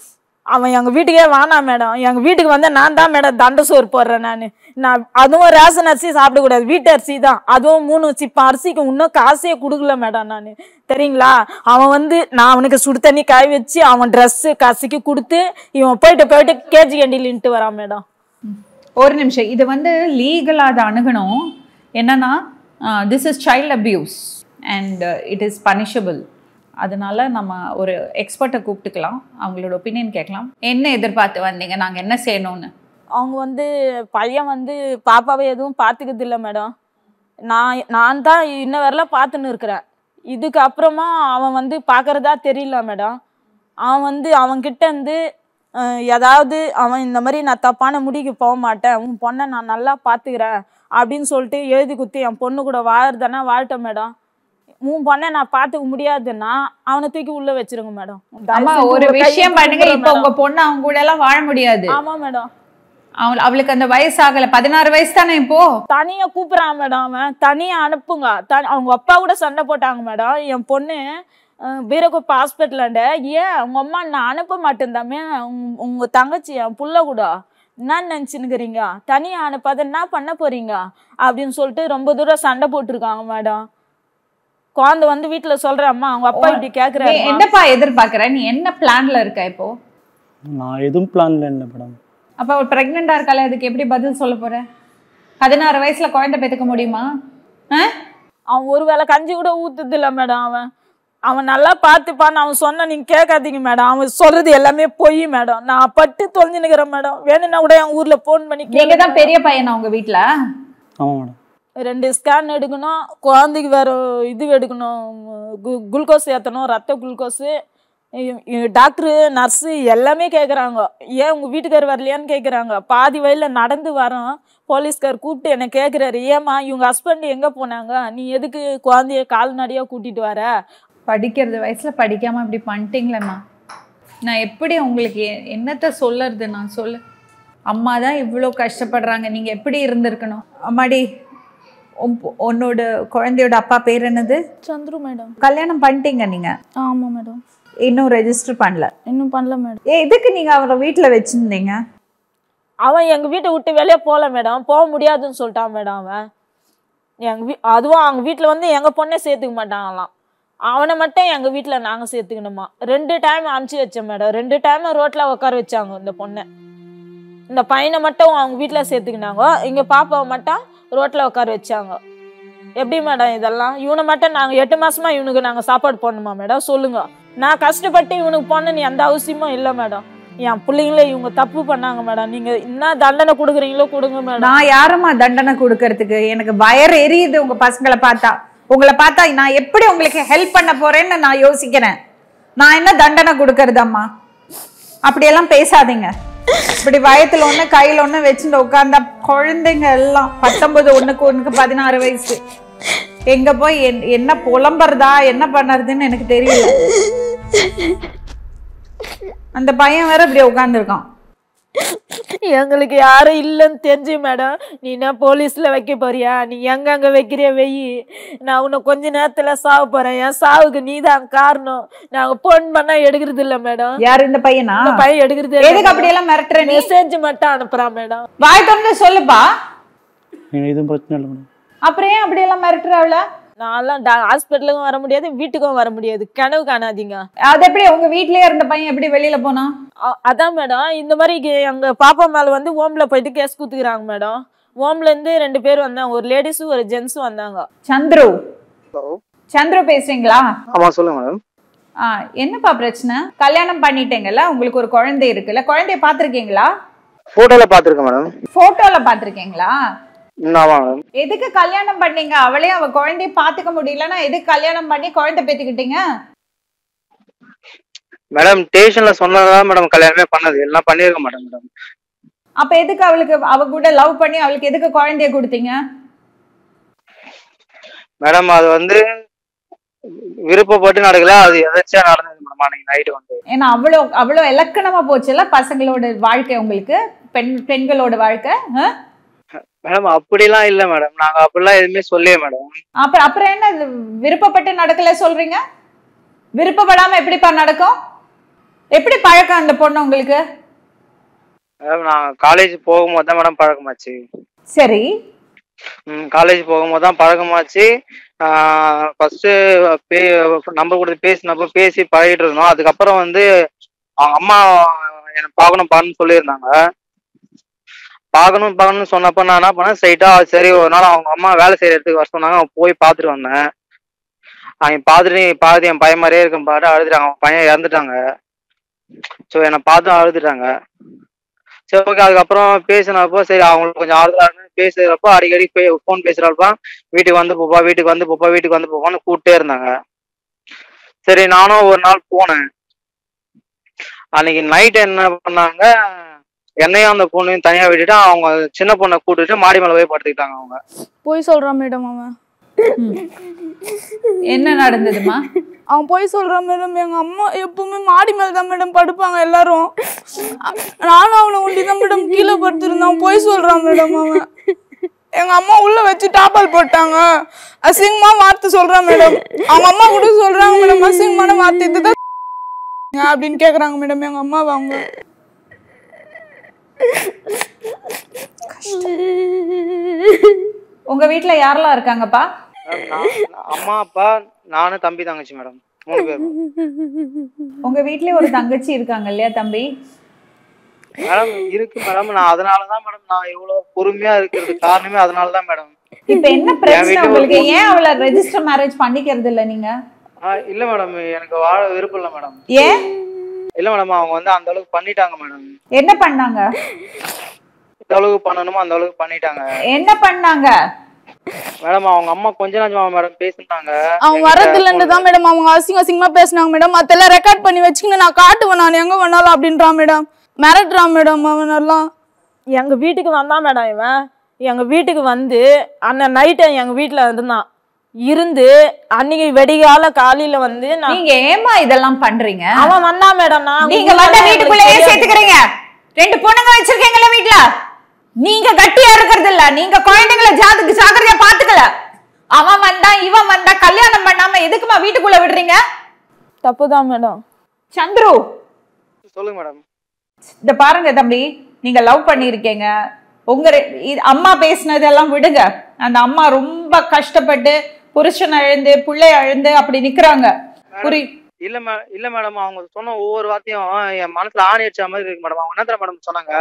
Speaker 7: அவன் எங்கள் வீட்டுக்கே வேணாம் மேடம் எங்கள் வீட்டுக்கு வந்து நான் தான் மேடம் தண்டை சோறு போடுறேன் நான் நான் அதுவும் ரேஷன் அரிசி சாப்பிடக்கூடாது வீட்டு அரிசி தான் அதுவும் மூணு சிப்பம் அரிசிக்கு இன்னும் காசே கொடுக்கல மேடம் நான் தெரியுங்களா அவன் வந்து நான் அவனுக்கு சுடு தண்ணி காய வச்சு அவன் ட்ரெஸ்ஸு கசிக்கு கொடுத்து இவன் போயிட்டு போயிட்டு கேஜி கண்டிலின்ட்டு வரான் மேடம்
Speaker 3: ஒரு நிமிஷம் இது வந்து லீகலாக அதை அணுகணும் என்னன்னா this is child abuse and it is punishable அதனால நம்ம ஒரு எக்ஸ்பர்ட்டை கூப்பிட்டுக்கலாம் அவங்களோட ஒப்பீனியன் கேட்கலாம் என்ன எதிர்பார்த்து வந்தீங்க நாங்கள் என்ன செய்யணும்னு
Speaker 7: அவங்க வந்து பையன் வந்து பாப்பாவை எதுவும் பார்த்துக்கிறது இல்லை மேடம் நான் நான் தான் இன்ன வரலாம் பார்த்துன்னு இருக்கிறேன் இதுக்கு அப்புறமா அவன் வந்து பார்க்கறதா தெரியல மேடம் அவன் வந்து அவன்கிட்ட இருந்து அஹ், ஏதாவது அவன் இந்த மாதிரி நான் தப்பான முடிக்கு போக மாட்டேன் உன் பொண்ணை நான் நல்லா பார்த்துக்கிறேன் அப்படின்னு சொல்லிட்டு எழுதி குத்தி என் பொண்ணு கூட வாழறதுனா வாழ்ட்டேன் மேடம் உன் பொண்ணை நான் பார்த்துக்க முடியாதுன்னா அவனை தூக்கி உள்ள வச்சிருங்க மேடம்
Speaker 3: ஆமா ஒரு விஷயம் பண்ணுங்க இப்போ உங்க பொண்ணு அவங்க கூட எல்லாம் வாழ முடியாது
Speaker 7: ஆமா மேடம்
Speaker 3: அவள் அவளுக்கு அந்த வயசு ஆகல பதினாறு வயசு தானே இப்போ
Speaker 7: தனியா கூப்பிடுறான் மேடம் அவன் தனியா அனுப்புங்க த- அவங்க அப்பா கூட சண்டை போட்டாங்க மேடம் என் பொண்ணு அஹ், வீரகுப்ப ஹாஸ்பிட்டலாண்ட ஏன் உங்க அம்மா நான் அனுப்ப மாட்டேன்தாமே உங்க- உங்க தங்கச்சி என் புள்ள கூட என்ன நினச்சினுக்கிறீங்க தனியா அனுப்பாத என்ன பண்ண போறீங்க அப்படின்னு சொல்லிட்டு ரொம்ப தூரம் சண்டை போட்டிருக்காங்க மேடம் குழந்தை வந்து வீட்டுல சொல்ற அம்மா அவங்க அப்பா இப்படி
Speaker 3: நீ
Speaker 7: கேக்குறாரு
Speaker 3: என்னப்பா எதிர்பார்க்கற நீ என்ன பிளான்ல இருக்க இப்போ
Speaker 6: நான் எதுவும் பிளான்ல இல்லை மேடம்
Speaker 3: அப்ப அவள் பிரெக்னெண்டா இருக்காளே அதுக்கு எப்படி பதில் சொல்ல போற பதினாறு வயசுல குழந்தை பெத்துக்க முடியுமா ஆ?
Speaker 7: அவன் ஒரு வேளை கஞ்சி கூட ஊத்துது இல்ல மேடம் அவன் அவன் நல்லா பார்த்துப்பான்னு அவன் சொன்ன நீங்க கேட்காதீங்க மேடம் அவன் சொல்றது எல்லாமே பொய் மேடம் நான் பட்டு தொலைஞ்சு நிக்கிறேன் மேடம் வேணும்னா கூட என் ஊர்ல போன் பண்ணி
Speaker 3: நீங்க
Speaker 7: கேளுங்க
Speaker 3: தான் பெரிய பையனா உங்க வீட்ல
Speaker 6: ஆமாம் மேடம்
Speaker 7: ரெண்டு ஸ்கேன் எடுக்கணும் குழந்தைக்கு வேற இது எடுக்கணும் கு- குளுக்கோஸ் ஏற்றணும் ரத்த குளுக்கோஸு டாக்டரு நர்ஸு எல்லாமே கேட்குறாங்க ஏன் உங்கள் வீட்டுக்கார் வரலையான்னு கேட்குறாங்க பாதி வயலில் நடந்து வரோம் போலீஸ்கார் கூப்பிட்டு என்னை கேட்குறாரு ஏம்மா இவங்க ஹஸ்பண்ட் எங்கே போனாங்க நீ எதுக்கு குழந்தைய கால்நடையாக கூட்டிட்டு வர
Speaker 3: படிக்கிறது வயசுல படிக்காம இப்படி பண்ணிட்டீங்களேம்மா நான் எப்படி உங்களுக்கு எ- என்னத்த சொல்லறது நான் சொல்ல அம்மா தான் இவ்வளோ கஷ்டப்படுறாங்க நீங்க எப்படி இருந்திருக்கணும் அம்மாடி உன் பொ- உன்னோட குழந்தையோட அப்பா பேர் என்னது
Speaker 4: சந்துரு மேடம்
Speaker 3: கல்யாணம் பண்ணிட்டீங்க நீங்க
Speaker 4: ஆமாம் மேடம்
Speaker 3: இன்னும் ரெஜிஸ்டர் பண்ணல
Speaker 4: இன்னும் பண்ணல மேடம்
Speaker 3: ஏ எதுக்கு நீங்க அவரை வீட்ல வச்சிருந்தீங்க
Speaker 7: அவன் எங்கள் வீட்டை விட்டு வெளியே போகல மேடம் போக முடியாதுன்னு சொல்லிட்டான் மேடம் அவன் எங்கள் வீ அதுவும் அவங்க வீட்டில் வந்து எங்கள் பொண்ணே சேர்த்துக்க மாட்டாங்களாம் அவனை மட்டும் எங்கள் வீட்டில் நாங்கள் சேர்த்துக்கணுமா ரெண்டு டைம் அனுப்பிச்சி வச்சேன் மேடம் ரெண்டு டைம் ரோட்டில் உட்கார வச்சாங்க இந்த பொண்ணை இந்த பையனை மட்டும் அவங்க வீட்டில் சேர்த்துக்கினாங்க இங்கே பாப்பாவை மட்டும் ரோட்டில் உட்கார வச்சாங்க எப்படி மேடம் இதெல்லாம் இவனை மட்டும் நாங்கள் எட்டு மாசமா இவனுக்கு நாங்கள் சாப்பாடு போடணுமா மேடம் சொல்லுங்க நான் கஷ்டப்பட்டு இவனுக்கு போடணும்னு எந்த அவசியமும் இல்லை மேடம் என் பிள்ளைங்களே இவங்க தப்பு பண்ணாங்க மேடம் நீங்கள் என்ன தண்டனை கொடுக்குறீங்களோ கொடுங்க மேடம்
Speaker 3: நான் யாரும்மா தண்டனை கொடுக்கறதுக்கு எனக்கு வயர் எரியுது உங்க பசங்களை பார்த்தா உங்களை பார்த்தா நான் எப்படி உங்களுக்கு ஹெல்ப் பண்ண போறேன்னு நான் யோசிக்கிறேன் நான் என்ன தண்டனை கொடுக்கறதம்மா அப்படியெல்லாம் பேசாதீங்க இப்படி வயத்துல ஒண்ணு கையில ஒண்ணு வச்சுட்டு உட்கார்ந்தா குழந்தைங்க எல்லாம் பத்தொன்பது ஒண்ணுக்கு ஒண்ணுக்கு பதினாறு வயசு எங்க போய் என்- என்ன புலம்புறதா என்ன பண்ணுறதுன்னு எனக்கு தெரியல அந்த பையன் வேற இப்படி உட்காந்துருக்கான்
Speaker 7: எங்களுக்கு யாரும் இல்லைன்னு தெரிஞ்சு மேடம் நீ என்ன போலீஸ்ல வைக்க போறியா நீ எங்கெங்க வைக்கிறிய வெயி நான் உன்னை கொஞ்ச நேரத்துல சாவ போறேன் என் சாவுக்கு நீதான் காரணம் நாங்க போன் பண்ணா எடுக்கிறது இல்ல மேடம்
Speaker 3: யாரு இந்த பையனா
Speaker 7: இந்த பையன் எடுக்கிறது
Speaker 3: எதுக்கு அப்படியெல்லாம் மிரட்டுற நீ
Speaker 7: மெசேஜ் மட்டும் அனுப்புறான் மேடம்
Speaker 3: வாய் திறந்து சொல்லுப்பா
Speaker 6: எனக்கு எதுவும் பிரச்சனை இல்லை மேடம்
Speaker 3: அப்புறம் ஏன் அப்படியெல்லாம் மிரட்டுற அவள
Speaker 7: நான்லாம் ஹாஸ்பிட்டலுக்கும் வர முடியாது வீட்டுக்கும் வர முடியாது கனவு காணாதீங்க
Speaker 3: அது எப்படி உங்க வீட்லயே இருந்த பையன் எப்படி வெளியில போனா
Speaker 7: அ- அதான் மேடம் இந்த மாதிரி கே- எங்க பாப்பா மேல வந்து ஓம்ல போயிட்டு கேஸ் குத்துக்கிறாங்க மேடம் ஓம்ல இருந்து ரெண்டு பேர் வந்தாங்க ஒரு லேடிஸும் ஒரு ஜென்ஸும் வந்தாங்க
Speaker 3: சந்துரு சந்துரு பேசுறீங்களா
Speaker 8: ஆமாம் சொல்லுங்க மேடம்
Speaker 3: ஆ என்னப்பா பிரச்சனை கல்யாணம் பண்ணிட்டீங்கல்ல உங்களுக்கு ஒரு குழந்தை இருக்குல்ல குழந்தைய பாத்திருக்கீங்களா
Speaker 8: ஃபோட்டோவில் பார்த்துருக்கேன் மேடம்
Speaker 3: போட்டோல பாத்திருக்கீங்களா
Speaker 8: ம் ஆமாம் மேடம்
Speaker 3: எதுக்கு கல்யாணம் பண்ணீங்க அவளே அவ குழந்தைய பாத்துக்க முடியலன்னா எதுக்கு கல்யாணம் பண்ணி குழந்தை பெத்துக்கிட்டீங்க
Speaker 8: மேடம் ஸ்டேஷனில் சொன்னதான் மேடம் கல்யாணமே பண்ணது எல்லாம் பண்ணியிருக்க மாட்டேன் மேடம்
Speaker 3: அப்ப எதுக்கு அவளுக்கு அவ கூட லவ் பண்ணி அவளுக்கு எதுக்கு குழந்தைய கொடுத்தீங்க
Speaker 8: மேடம் அது வந்து விருப்பப்பட்டு நடக்கல அது எதாச்சியா நடந்தது மேடம் அன்னைக்கு நைட்டு வந்து
Speaker 3: ஏன்னா அவ்வளோ அவ்வளோ இலக்கணமா போச்சுல்ல பசங்களோட வாழ்க்கை உங்களுக்கு பெண் பெண்களோட வாழ்க்கை ஆ?
Speaker 8: மேடம் அப்படிலாம் இல்லை மேடம் நாங்கள் அப்படிலாம் எதுவுமே சொல்லியே மேடம்
Speaker 3: அப்புறம் அப்புறம் என்ன இது விருப்பப்பட்டு நடக்கல சொல்றீங்க விருப்பப்படாம எப்படிப்பா நடக்கும் எப்படி பழக்கம் அந்த பொண்ணு உங்களுக்கு
Speaker 8: மேடம் நான் காலேஜ் போகும்போது தான் மேடம் பழக்கமாச்சு
Speaker 3: சரி
Speaker 8: ம் காலேஜ் போகும்போது தான் பழக்கமாச்சு ஃபர்ஸ்ட் பே நம்பர் கொடுத்து பேசினப்போ பேசி பழகிட்டு இருந்தோம் அதுக்கப்புறம் வந்து அவங்க அம்மா எனக்கு பார்க்கணும் பார்க்கணும்னு சொல்லியிருந்தாங்க பார்க்கணும் பார்க்கணும்னு சொன்னப்ப நான் என்ன பண்ணேன் ஸ்ட்ரைட்டா சரி ஒரு நாள் அவங்க அம்மா வேலை செய்யற இடத்துக்கு வர சொன்னாங்க அவங்க போய் பார்த்துட்டு வந்தேன் அவங்க பார்த்துட்டு நீ பார்த்து என் பையன் மாதிரியே இருக்கும் பாட்டு அழுதுட்டாங்க அவங்க பையன் இறந்துட்டாங்க ஸோ என்னை பார்த்து அழுதுட்டாங்க சரி ஓகே அதுக்கப்புறம் பேசினப்போ சரி அவங்களுக்கு கொஞ்சம் ஆறுதலா இருந்து பேசுறப்போ அடிக்கடி ஃபோன் பேசுறப்ப வீட்டுக்கு வந்து போப்பா வீட்டுக்கு வந்து போப்பா வீட்டுக்கு வந்து போப்பான்னு கூப்பிட்டே இருந்தாங்க சரி நானும் ஒரு நாள் போனேன் அன்னைக்கு நைட் என்ன பண்ணாங்க என்னையும் அந்த பொண்ணையும் தனியா விட்டுட்டு அவங்க சின்ன பொண்ணை கூட்டிட்டு மாடி மேல போய் படுத்துக்கிட்டாங்க அவங்க
Speaker 5: போய் சொல்கிறான் மேடம் அவன்
Speaker 3: என்ன நடந்ததுமா
Speaker 5: அவன் போய் சொல்கிறான் மேடம் எங்கள் அம்மா எப்பவுமே மாடி மேலே தான் மேடம் படுப்பாங்க எல்லாரும் அ- நானும் அவனை ஒண்டி தான் மேடம் கீழே படுத்திருந்தான் அவன் போய் சொல்கிறான் மேடம் அவன் எங்கள் அம்மா உள்ளே வச்சு டாப்பால் போட்டாங்க அசிங்கமாக வார்த்தை சொல்கிறான் மேடம் அவங்க அம்மா கூட சொல்கிறாங்க மேடம் அசிங்கமான வார்த்தை இதுதான் அப்படின்னு கேட்குறாங்க மேடம் எங்கள் அம்மாவை அவங்க
Speaker 3: உங்க வீட்ல யாரெல்லாம் இருக்காங்கப்பா
Speaker 8: நான் நான் அம்மா அப்பா நானும் தம்பி தங்கச்சி மேடம் மூணு பேர்
Speaker 3: உங்க வீட்லயே ஒரு தங்கச்சி இருக்காங்க இல்லையா தம்பி
Speaker 8: மேடம் இருக்கு மேடம் நான் அதனாலதான் மேடம் நான் இவ்வளவு பொறுமையா இருக்கிறது காரணமே அதனாலதான் மேடம்
Speaker 3: இப்ப என்ன பிரச்சனை
Speaker 8: வீட்ல ஒரு
Speaker 3: உங்களுக்கு
Speaker 8: பொண்ணு-
Speaker 3: ஏன் அவளை ரெஜிஸ்டர் மேரேஜ் பண்ணிக்கிறது இல்ல நீங்க
Speaker 8: ஆஹ் இல்ல மேடம் எனக்கு வாழ விருப்பம் இல்ல மேடம்
Speaker 3: ஏன்
Speaker 8: இல்ல மேடம் அவங்க வந்து அந்த அளவுக்கு பண்ணிட்டாங்க மேடம்
Speaker 3: என்ன பண்ணாங்க
Speaker 8: எந்த அளவுக்கு பண்ணணுமோ அந்த அளவுக்கு பண்ணிட்டாங்க
Speaker 3: என்ன பண்ணாங்க
Speaker 8: மேடம் அவங்க அம்மா கொஞ்ச நாள் மேடம் பேசினாங்க
Speaker 5: அவன் வரதில்லைன்னு தான் மேடம் அவங்க அசிங்க அசிங்கமா பேசினாங்க மேடம் அதெல்லாம் ரெக்கார்ட் பண்ணி வச்சுக்கின்னு நான் காட்டுவேன் நான் எங்க வேணாலும் அப்படின்றான் மேடம் மிரட்டுறான் மேடம் அவனெல்லாம்
Speaker 7: எங்க வீட்டுக்கு வந்தான் மேடம் இவன் எங்க வீட்டுக்கு வந்து அண்ணன் நைட்டு எங்க வீட்டுல இருந்தான் இருந்து அன்னைக்கு வெடிகால காலையில வந்து நான்
Speaker 3: நீங்க ஏமா இதெல்லாம் பண்றீங்க
Speaker 7: அவன் வந்தான் மேடம் நான்
Speaker 3: நீங்க வந்த வீட்டுக்குள்ளேயே சேர்த்துக்கிறீங்க ரெண்டு பொண்ணுங்க வச்சிருக்கீங்களா வீட்ல நீங்க கட்டியா இருக்கிறது இல்ல நீங்க குழந்தைங்கள ஜாதுக்கு ஜாக்கிரதையா பாத்துக்கல அவன் வந்தா இவன் வந்தா கல்யாணம் பண்ணாம எதுக்குமா வீட்டுக்குள்ள விடுறீங்க
Speaker 5: தப்பு தான் மேடம்
Speaker 3: சந்துரு
Speaker 8: சொல்லுங்க மேடம்
Speaker 3: இந்த பாருங்க தம்பி நீங்க லவ் பண்ணிருக்கீங்க உங்க ரெ- இது- அம்மா பேசினதெல்லாம் விடுங்க அந்த அம்மா ரொம்ப கஷ்டப்பட்டு புருஷன் அழுந்து பிள்ளை அழுந்து அப்படி நிக்கிறாங்க புரி
Speaker 8: இல்ல மே இல்ல மேடம் அவங்க சொன்ன ஒவ்வொரு வார்த்தையும் என் மனசுல ஆணி அடிச்ச மாதிரி இருக்கு மேடம் அவங்க என்ன தெரியுமா மேடம் சொன்னாங்க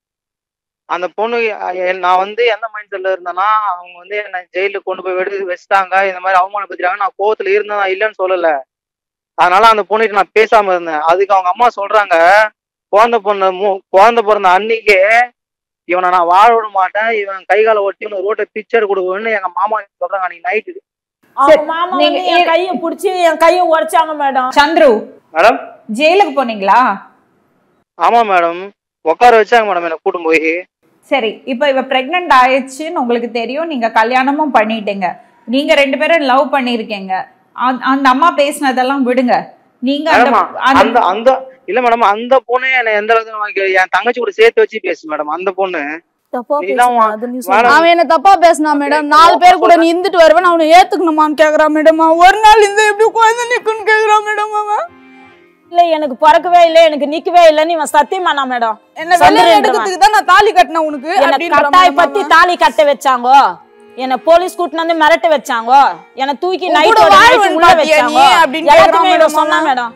Speaker 8: அந்த பொண்ணு அஹ், என்- நான் வந்து எந்த மைண்ட் செட்ல இருந்தேன்னா அவங்க வந்து என்ன ஜெயிலுக்கு கொண்டு போய் வெடி வச்சுட்டாங்க இந்த மாதிரி அவமானப்படுத்திட்டாங்க நான் கோவத்துல இருந்தேன் இல்லைன்னு சொல்லல அதனால அந்த பொண்ணுகிட்ட நான் பேசாம இருந்தேன் அதுக்கு அவங்க அம்மா சொல்றாங்க குழந்தை பொண்ணு மூ- குழந்தை பிறந்த அன்னைக்கே இவனை நான் வாழ விட மாட்டேன் இவன் கை காலை ஒட்டி இவனை ரோட்டை பிக்சர் கொடுக்குன்னு எங்க மாமா சொல்றாங்க அன்னைக்கு நைட்டு
Speaker 7: அவங்க மாமா
Speaker 3: நீங்க
Speaker 7: வந்து என் கையை பிடிச்சி என் கையை உடைச்சாங்க மேடம்
Speaker 3: சந்துரு
Speaker 8: மேடம்
Speaker 3: ஜெயிலுக்கு போனீங்களா
Speaker 8: ஆமா மேடம் உட்கார வச்சாங்க மேடம் என்னை கூட்டும் போய்
Speaker 3: சரி இப்போ இவ பிரெக்னென்ட் ஆயிடுச்சுன்னு உங்களுக்கு தெரியும் நீங்க கல்யாணமும் பண்ணிட்டீங்க நீங்க ரெண்டு பேரும் லவ் பண்ணிருக்கீங்க அந்த- அந்த அம்மா பேசினதெல்லாம் விடுங்க நீங்க அந்த
Speaker 8: மேடம்
Speaker 3: அந்த
Speaker 8: அந்த அந்த இல்ல மேடம் அந்த பொண்ணு என்ன எந்த அளவுக்கு நமக்கு என் தங்கச்சி கூட சேர்த்து வச்சு பேசு மேடம் அந்த பொண்ணு
Speaker 5: தப்பா
Speaker 8: நீதான்
Speaker 5: பேசுனா, அது நீ சொல்லு.
Speaker 8: மேடம்.
Speaker 5: அவன் என்ன தப்பா பேசினா மேடம் நாலு பேர் கூட நீ இருந்துட்டு வருவேன் அவனை ஏத்துக்கணுமான்னு கேக்குறான் மேடம் அவன் ஒரு நாள் இந்த எப்படி குழந்தை நிக்குன்னு கேக்குறான் மேடம் அவன்
Speaker 7: இல்ல எனக்கு பிறக்கவே இல்லை எனக்கு நிக்கவே இல்லைன்னு இவன் சத்தியம் பண்ணா மேடம்
Speaker 5: என்ன வெளியே
Speaker 7: சந்திரன்
Speaker 5: எடுக்கிறதுக்கு தான் நான் தாலி கட்டினேன் உனக்கு
Speaker 7: என்னை
Speaker 5: அப்படின்றான்
Speaker 7: கட்டாய
Speaker 5: madam
Speaker 7: பத்தி
Speaker 5: அவன்.
Speaker 7: தாலி கட்ட வச்சாங்க என்னை போலீஸ் கூட்டினு வந்து மிரட்ட வச்சாங்க என்னை தூக்கி
Speaker 5: உன்
Speaker 7: நைட்
Speaker 5: கூட வாழ்வன்
Speaker 7: உள்ள
Speaker 5: பாத்தியா
Speaker 7: வச்சாங்க
Speaker 5: நீ? அப்படின்னு
Speaker 7: எல்லாத்தையுமே
Speaker 5: கேக்குறான்
Speaker 7: இவன்
Speaker 5: madam
Speaker 7: சொன்னா
Speaker 5: அவன்.
Speaker 7: மேடம்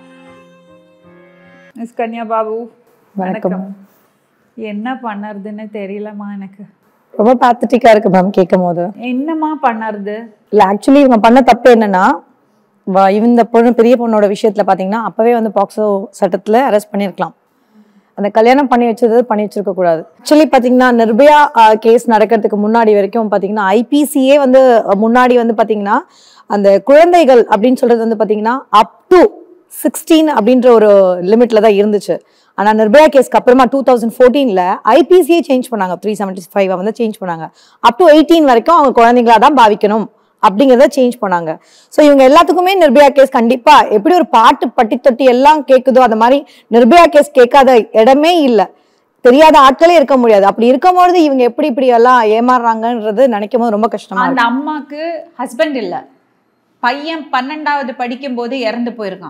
Speaker 3: மிஸ் கன்யா பாபு
Speaker 9: வணக்கம்
Speaker 3: என்ன பண்ணறதுன்னு தெரியலம்மா எனக்கு
Speaker 9: ரொம்ப பேத்தட்டிக்கா இருக்கு மேம் கேட்கும் போது
Speaker 3: என்னம்மா பண்ணறது
Speaker 9: இல்ல ஆக்சுவலி இவங்க பண்ண தப்பு என்னன்னா வ- இந்த பொண்ணு பெரிய பொண்ணோட விஷயத்துல பாத்தீங்கன்னா அப்பவே வந்து பாக்ஸோ சட்டத்துல அரெஸ்ட் பண்ணிருக்கலாம் அந்த கல்யாணம் பண்ணி வச்சது பண்ணி வச்சிருக்க கூடாது ஆக்சுவலி பாத்தீங்கன்னா நிர்பயா கேஸ் நடக்கிறதுக்கு முன்னாடி வரைக்கும் பாத்தீங்கன்னா ஐபிசியே வந்து அஹ், முன்னாடி வந்து பாத்தீங்கன்னா அந்த குழந்தைகள் அப்படின்னு சொல்றது வந்து பாத்தீங்கன்னா அப் டு சிக்ஸ்டீன் அப்படின்ற ஒரு லிமிட்ல தான் இருந்துச்சு ஆனா நிர்பயா கேஸ்க்கு அப்புறமா டூ தௌசண்ட் ஃபோர்டீன்ல ஐபிசியே சேஞ்ச் பண்ணாங்க த்ரீ செவன்டி ஃபைவ் வந்து சேஞ்ச் பண்ணாங்க அப் டு எயிட்டீன் வரைக்கும் அவங்க குழந்தைங்களா தான் பாவிக்கணும் அப்படிங்கிறத சேஞ்ச் பண்ணாங்க ஸோ இவங்க எல்லாத்துக்குமே நிர்பயா கேஸ் கண்டிப்பா எப்படி ஒரு பாட்டு பட்டி தொட்டி எல்லாம் கேட்குதோ அந்த மாதிரி நிர்பயா கேஸ் கேட்காத இடமே இல்லை தெரியாத ஆட்களே இருக்க முடியாது அப்படி இருக்கும்பொழுது இவங்க எப்படி இப்படி எல்லாம் ஏமாறுறாங்கன்றது நினைக்கும் போது ரொம்ப கஷ்டமா
Speaker 3: அந்த
Speaker 9: இருக்கு
Speaker 3: அம்மாக்கு ஹஸ்பண்ட் இல்ல பையன் பன்னெண்டாவது படிக்கும் போது இறந்து போயிருக்கான்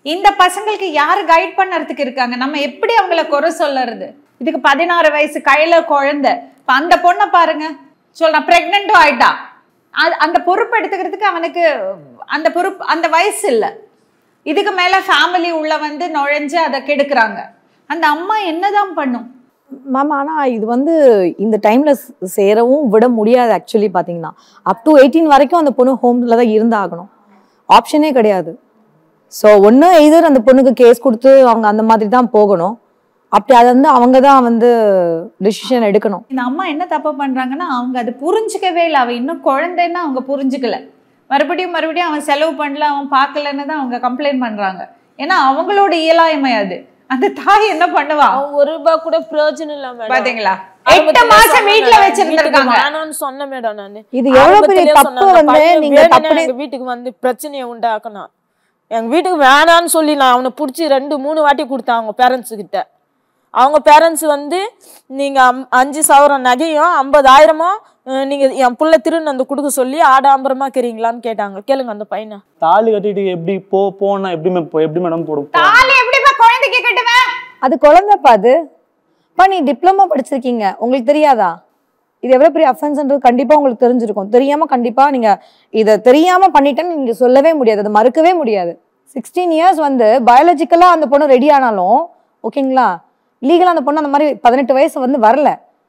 Speaker 3: இந்த பசங்களுக்கு யாரு கைட் பண்ணறதுக்கு இருக்காங்க நம்ம எப்படி அவங்கள குறை சொல்லறது இதுக்கு பதினாறு வயசு கையில குழந்தை இப்ப அந்த பொண்ணை பாருங்க சொல்ல பிரெக்னெண்ட்டும் ஆயிட்டா அது அந்த பொறுப்பு எடுத்துக்கிறதுக்கு அவனுக்கு அந்த பொறுப்பு அந்த வயசு இல்லை இதுக்கு மேல ஃபேமிலி உள்ள வந்து நுழைஞ்சு அதை கெடுக்குறாங்க அந்த அம்மா என்னதான் பண்ணும்
Speaker 9: மேம் ஆனால் இது வந்து இந்த டைமில் சேரவும் விட முடியாது ஆக்சுவலி பார்த்தீங்கன்னா அப் டு எயிட்டீன் வரைக்கும் அந்த பொண்ணு ஹோமில் தான் இருந்தாகணும் ஆப்ஷனே கிடையாது ஸோ ஒன்று எய்தர் அந்த பொண்ணுக்கு கேஸ் கொடுத்து அவங்க அந்த மாதிரி தான் போகணும் அப்படி அதை வந்து அவங்க தான் வந்து டிசிஷன் எடுக்கணும்
Speaker 3: இந்த அம்மா என்ன தப்பு பண்றாங்கன்னா அவங்க அது புரிஞ்சுக்கவே இல்லை அவன் இன்னும் குழந்தைன்னு அவங்க புரிஞ்சுக்கல மறுபடியும் மறுபடியும் அவன் செலவு பண்ணல அவன் பார்க்கலன்னு தான் அவங்க கம்ப்ளைண்ட் பண்றாங்க ஏன்னா அவங்களோட இயலாய்மை அது அந்த தாய் என்ன பண்ணுவா
Speaker 7: அவன் ஒரு ரூபாய் கூட பிரயோஜனம் இல்ல மேடம்
Speaker 3: பாத்தீங்களா
Speaker 7: ஆரம்பத்திலே
Speaker 3: எட்டு மாசம்
Speaker 7: சொன்னேன்
Speaker 3: வீட்டுல
Speaker 7: மேடம்,
Speaker 3: வச்சிருந்திருக்காங்க
Speaker 7: வீட்டுக்கு வேணாம்னு சொன்னேன் மேடம் நானு
Speaker 9: இது எவ்வளோ பெரிய
Speaker 7: ஆரம்பத்திலே
Speaker 9: தப்பு
Speaker 7: சொன்னேன், அந்த
Speaker 9: வந்து
Speaker 7: பையன்
Speaker 9: நீங்கள்
Speaker 7: வேணும்னே
Speaker 9: தப்பு
Speaker 7: எங்க வீட்டுக்கு வந்து பிரச்சனையை உண்டாக்கணும் எங்க வீட்டுக்கு வேணான்னு சொல்லி நான் அவனை பிடிச்சி ரெண்டு மூணு வாட்டி கொடுத்தேன் அவங்க பேரண்ட்ஸ் கிட்ட அவங்க பேரண்ட்ஸ் வந்து நீங்க அம்- அஞ்சு சவரம் நகையும் ஐம்பதாயிரமும் அஹ், நீங்க என் புள்ள திருன்னு வந்து கொடுக்க சொல்லி ஆடாம்பரமா இருக்கிறீங்களான்னு கேட்டாங்க கேளுங்க அந்த பையனை
Speaker 6: தாலி கட்டிட்டு எப்படி போ போனா எப்படி மே- எப்படி மேடம் போடும்
Speaker 3: தாலி எப்படிப்பா குழந்தைக்கு கட்டுவேன்
Speaker 9: அது குழந்தைப்பா அது பா நீ டிப்ளமோ படிச்சிருக்கீங்க உங்களுக்கு தெரியாதா இது எவ்வளோ பெரிய அஃபென்ஸ்ன்றது கண்டிப்பாக உங்களுக்கு தெரிஞ்சிருக்கும் தெரியாமல் கண்டிப்பாக நீங்கள் இதை தெரியாமல் பண்ணிட்டேன்னு நீங்கள் சொல்லவே முடியாது அதை மறுக்கவே முடியாது சிக்ஸ்டீன் இயர்ஸ் வந்து பயாலஜிக்கலாக அந்த பொண்ணு ரெடி ஆனாலும் ஓகேங்களா லீகலாக அந்த பொண்ணு அந்த மாதிரி பதினெட்டு வயசு வந்து வரல